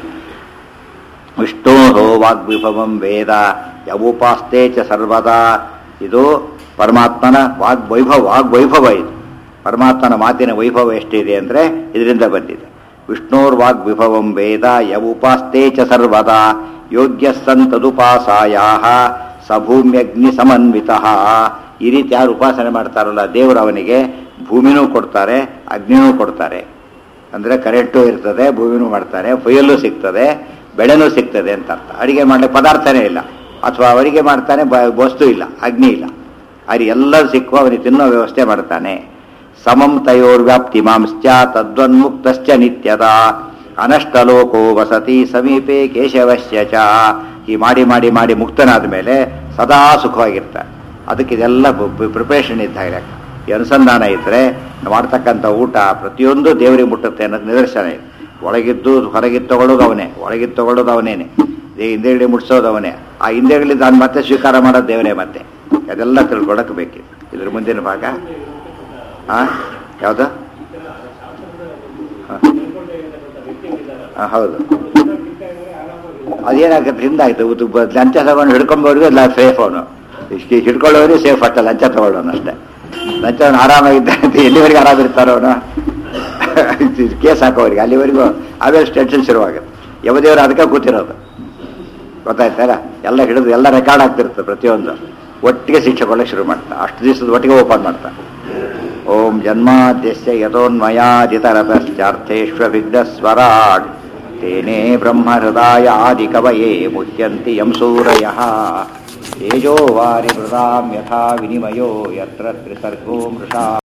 Speaker 1: ವಿಷ್ಣೋ ವಾಗ್ವಿಭವಂ ವೇದ ಯವುಪಾಸ್ತೆ ಚ ಸರ್ವದಾ ಇದು ಪರಮಾತ್ಮನ ವಾಗ್ವೈಭವ ವಾಗ್ವೈಭವ ಇದು ಪರಮಾತ್ಮನ ಮಾತಿನ ವೈಭವ ಎಷ್ಟಿದೆ ಅಂದರೆ ಇದರಿಂದ ಬಂದಿದೆ ವಿಷ್ಣೋರ್ ವಾಗ್ವಿಭವಂ ವೇದ ಯವುಪಾಸ್ತೆ ಚ ಸರ್ವದಾ ಯೋಗ್ಯ ಸಂತದುಪಾಸಾಯಾ ಸಭೂಮ್ಯಗ್ನಿ ಸಮನ್ವಿತ ಈ ರೀತಿ ಯಾರು ಉಪಾಸನೆ ಮಾಡ್ತಾರಲ್ಲ ದೇವರು ಅವನಿಗೆ ಭೂಮಿನೂ ಕೊಡ್ತಾರೆ ಅಗ್ನಿನೂ ಕೊಡ್ತಾರೆ ಅಂದರೆ ಕರೆಂಟು ಇರ್ತದೆ ಭೂಮಿನೂ ಮಾಡ್ತಾನೆ ಫುಯಲ್ಲೂ ಸಿಗ್ತದೆ ಬೆಳೆನೂ ಸಿಗ್ತದೆ ಅಂತ ಅರ್ಥ ಅಡಿಗೆ ಮಾಡಲಿಕ್ಕೆ ಪದಾರ್ಥನೇ ಇಲ್ಲ ಅಥವಾ ಅವರಿಗೆ ಮಾಡ್ತಾನೆ ಬ- ವಸ್ತು ಇಲ್ಲ ಅಗ್ನಿ ಇಲ್ಲ ಅಲ್ಲಿ ಎಲ್ಲರೂ ಸಿಕ್ಕುವ ಅವನಿಗೆ ತಿನ್ನೋ ವ್ಯವಸ್ಥೆ ಮಾಡ್ತಾನೆ ಸಮಂ ತಯೋರ್ವ್ಯಾಪ್ತಿ ಮಾಂಶ್ಚ ತದ್ವನ್ಮುಕ್ತಶ್ಚ ನಿತ್ಯದ ಅನಷ್ಟಲೋಕೋ ವಸತಿ ಸಮೀಪೆ ಕೇಶವಶ್ಯ ಚ ಈ ಮಾಡಿ ಮಾಡಿ ಮಾಡಿ ಮುಕ್ತನಾದ ಮೇಲೆ ಸದಾ ಸುಖವಾಗಿರ್ತಾನೆ ಅದಕ್ಕೆ ಇದೆಲ್ಲ ಪ್ರಿಪರೇಷನ್ ಇದ್ದ ಹಾಗೆ ಲೆಕ್ಕ. ಈ ಅನುಸಂಧಾನ ಇದ್ದರೆ ಮಾಡ್ತಕ್ಕಂಥ ಊಟ ಪ್ರತಿಯೊಂದು ದೇವರಿಗೆ ಮುಟ್ಟುತ್ತೆ ಅನ್ನೋದು ನಿದರ್ಶನ ಇದೆ ಒಳಗಿದ್ದು ಹೊರಗಿದ್ದು ತಗೊಳ್ಳೋದು ಅವನೇ ಒಳಗಿದ್ದು ತಗೊಳ್ಳೋದು ಅವನೇನೆ ಹಿಂದೆಗಡೆ ಮುಟ್ಸೋದು ಅವನೇ ಆ ಹಿಂದೆಗಳಿಂದ ನಾನು ಮತ್ತೆ ಸ್ವೀಕಾರ ಮಾಡೋದು ದೇವರೇ ಮತ್ತೆ ಅದೆಲ್ಲ ತಿಳ್ಕೊಳಕ್ಕೆ ಬೇಕಿದೆ ಇದ್ರ ಮುಂದಿನ ಭಾಗ ಹಾಂ ಯಾವುದು ಹಾಂ ಹೌದು ಅದೇನಾಗುತ್ತೆ ಹಿಂದಾಯ್ತು ಇದು ಬ- ಲಂಚ ತಗೊಂಡು ಹಿಡ್ಕೊಂಬವ್ರಿಗೆ ಎಲ್ಲ ಸೇಫ್ ಅವನು ಇಷ್ಟು ಹಿಡ್ಕೊಳ್ಳೋರು ಸೇಫ್ ಅಷ್ಟೇ ಲಂಚ ತಗೊಳ್ಳೋನು ಅಷ್ಟೇ ಲಂಚ ಆರಾಮಾಗಿದ್ದಾನೆ ಅಂತ ಎಲ್ಲಿವರೆಗೆ ಆರಾಮಿರ್ತಾರೋ ಅವನು ಕೇಸ್ ಹಾಕೋರಿಗೆ ಅಲ್ಲಿವರೆಗೂ ಆಮೇಲೆ ಟೆನ್ಷನ್ ಶುರುವಾಗುತ್ತೆ ಯಮದೇವರು ಅದಕ್ಕೆ ಕೂತಿರೋದು ಗೊತ್ತಾಯ್ತಲ್ಲ ಎಲ್ಲ ಹಿಡಿದು ಎಲ್ಲ ರೆಕಾರ್ಡ್ ಆಗ್ತಿರುತ್ತೆ ಪ್ರತಿಯೊಂದು ಒಟ್ಟಿಗೆ ಶಿಕ್ಷೆ ಕೊಡಕ್ಕೆ ಶುರು ಮಾಡ್ತಾ ಅಷ್ಟು ದಿವಸದ ಒಟ್ಟಿಗೆ ಓಪನ್ ಮಾಡ್ತಾ ಓಂ ಜನ್ಮಾದ್ಯಸ್ಯ ಯಥೋನ್ಮಯಾದಿತರತಶ್ಚಾರ್ಥೇಷ್ವಭಿಘ್ನಸ್ವರಾಡ್ ತೇನೇ ಬ್ರಹ್ಮಹೃದಾಯಾದಿ ಕವಯೇ ಮುಹ್ಯಂತಿ ಯಂ ಸೂರಯಃ ತೇಜೋ ವಾರಿ ಮೃದಾಂ ಯಥಾ ವಿನಿಮಯೋ ಯತ್ರ ತ್ರಿಸರ್ಗೋ ಮೃಷಾ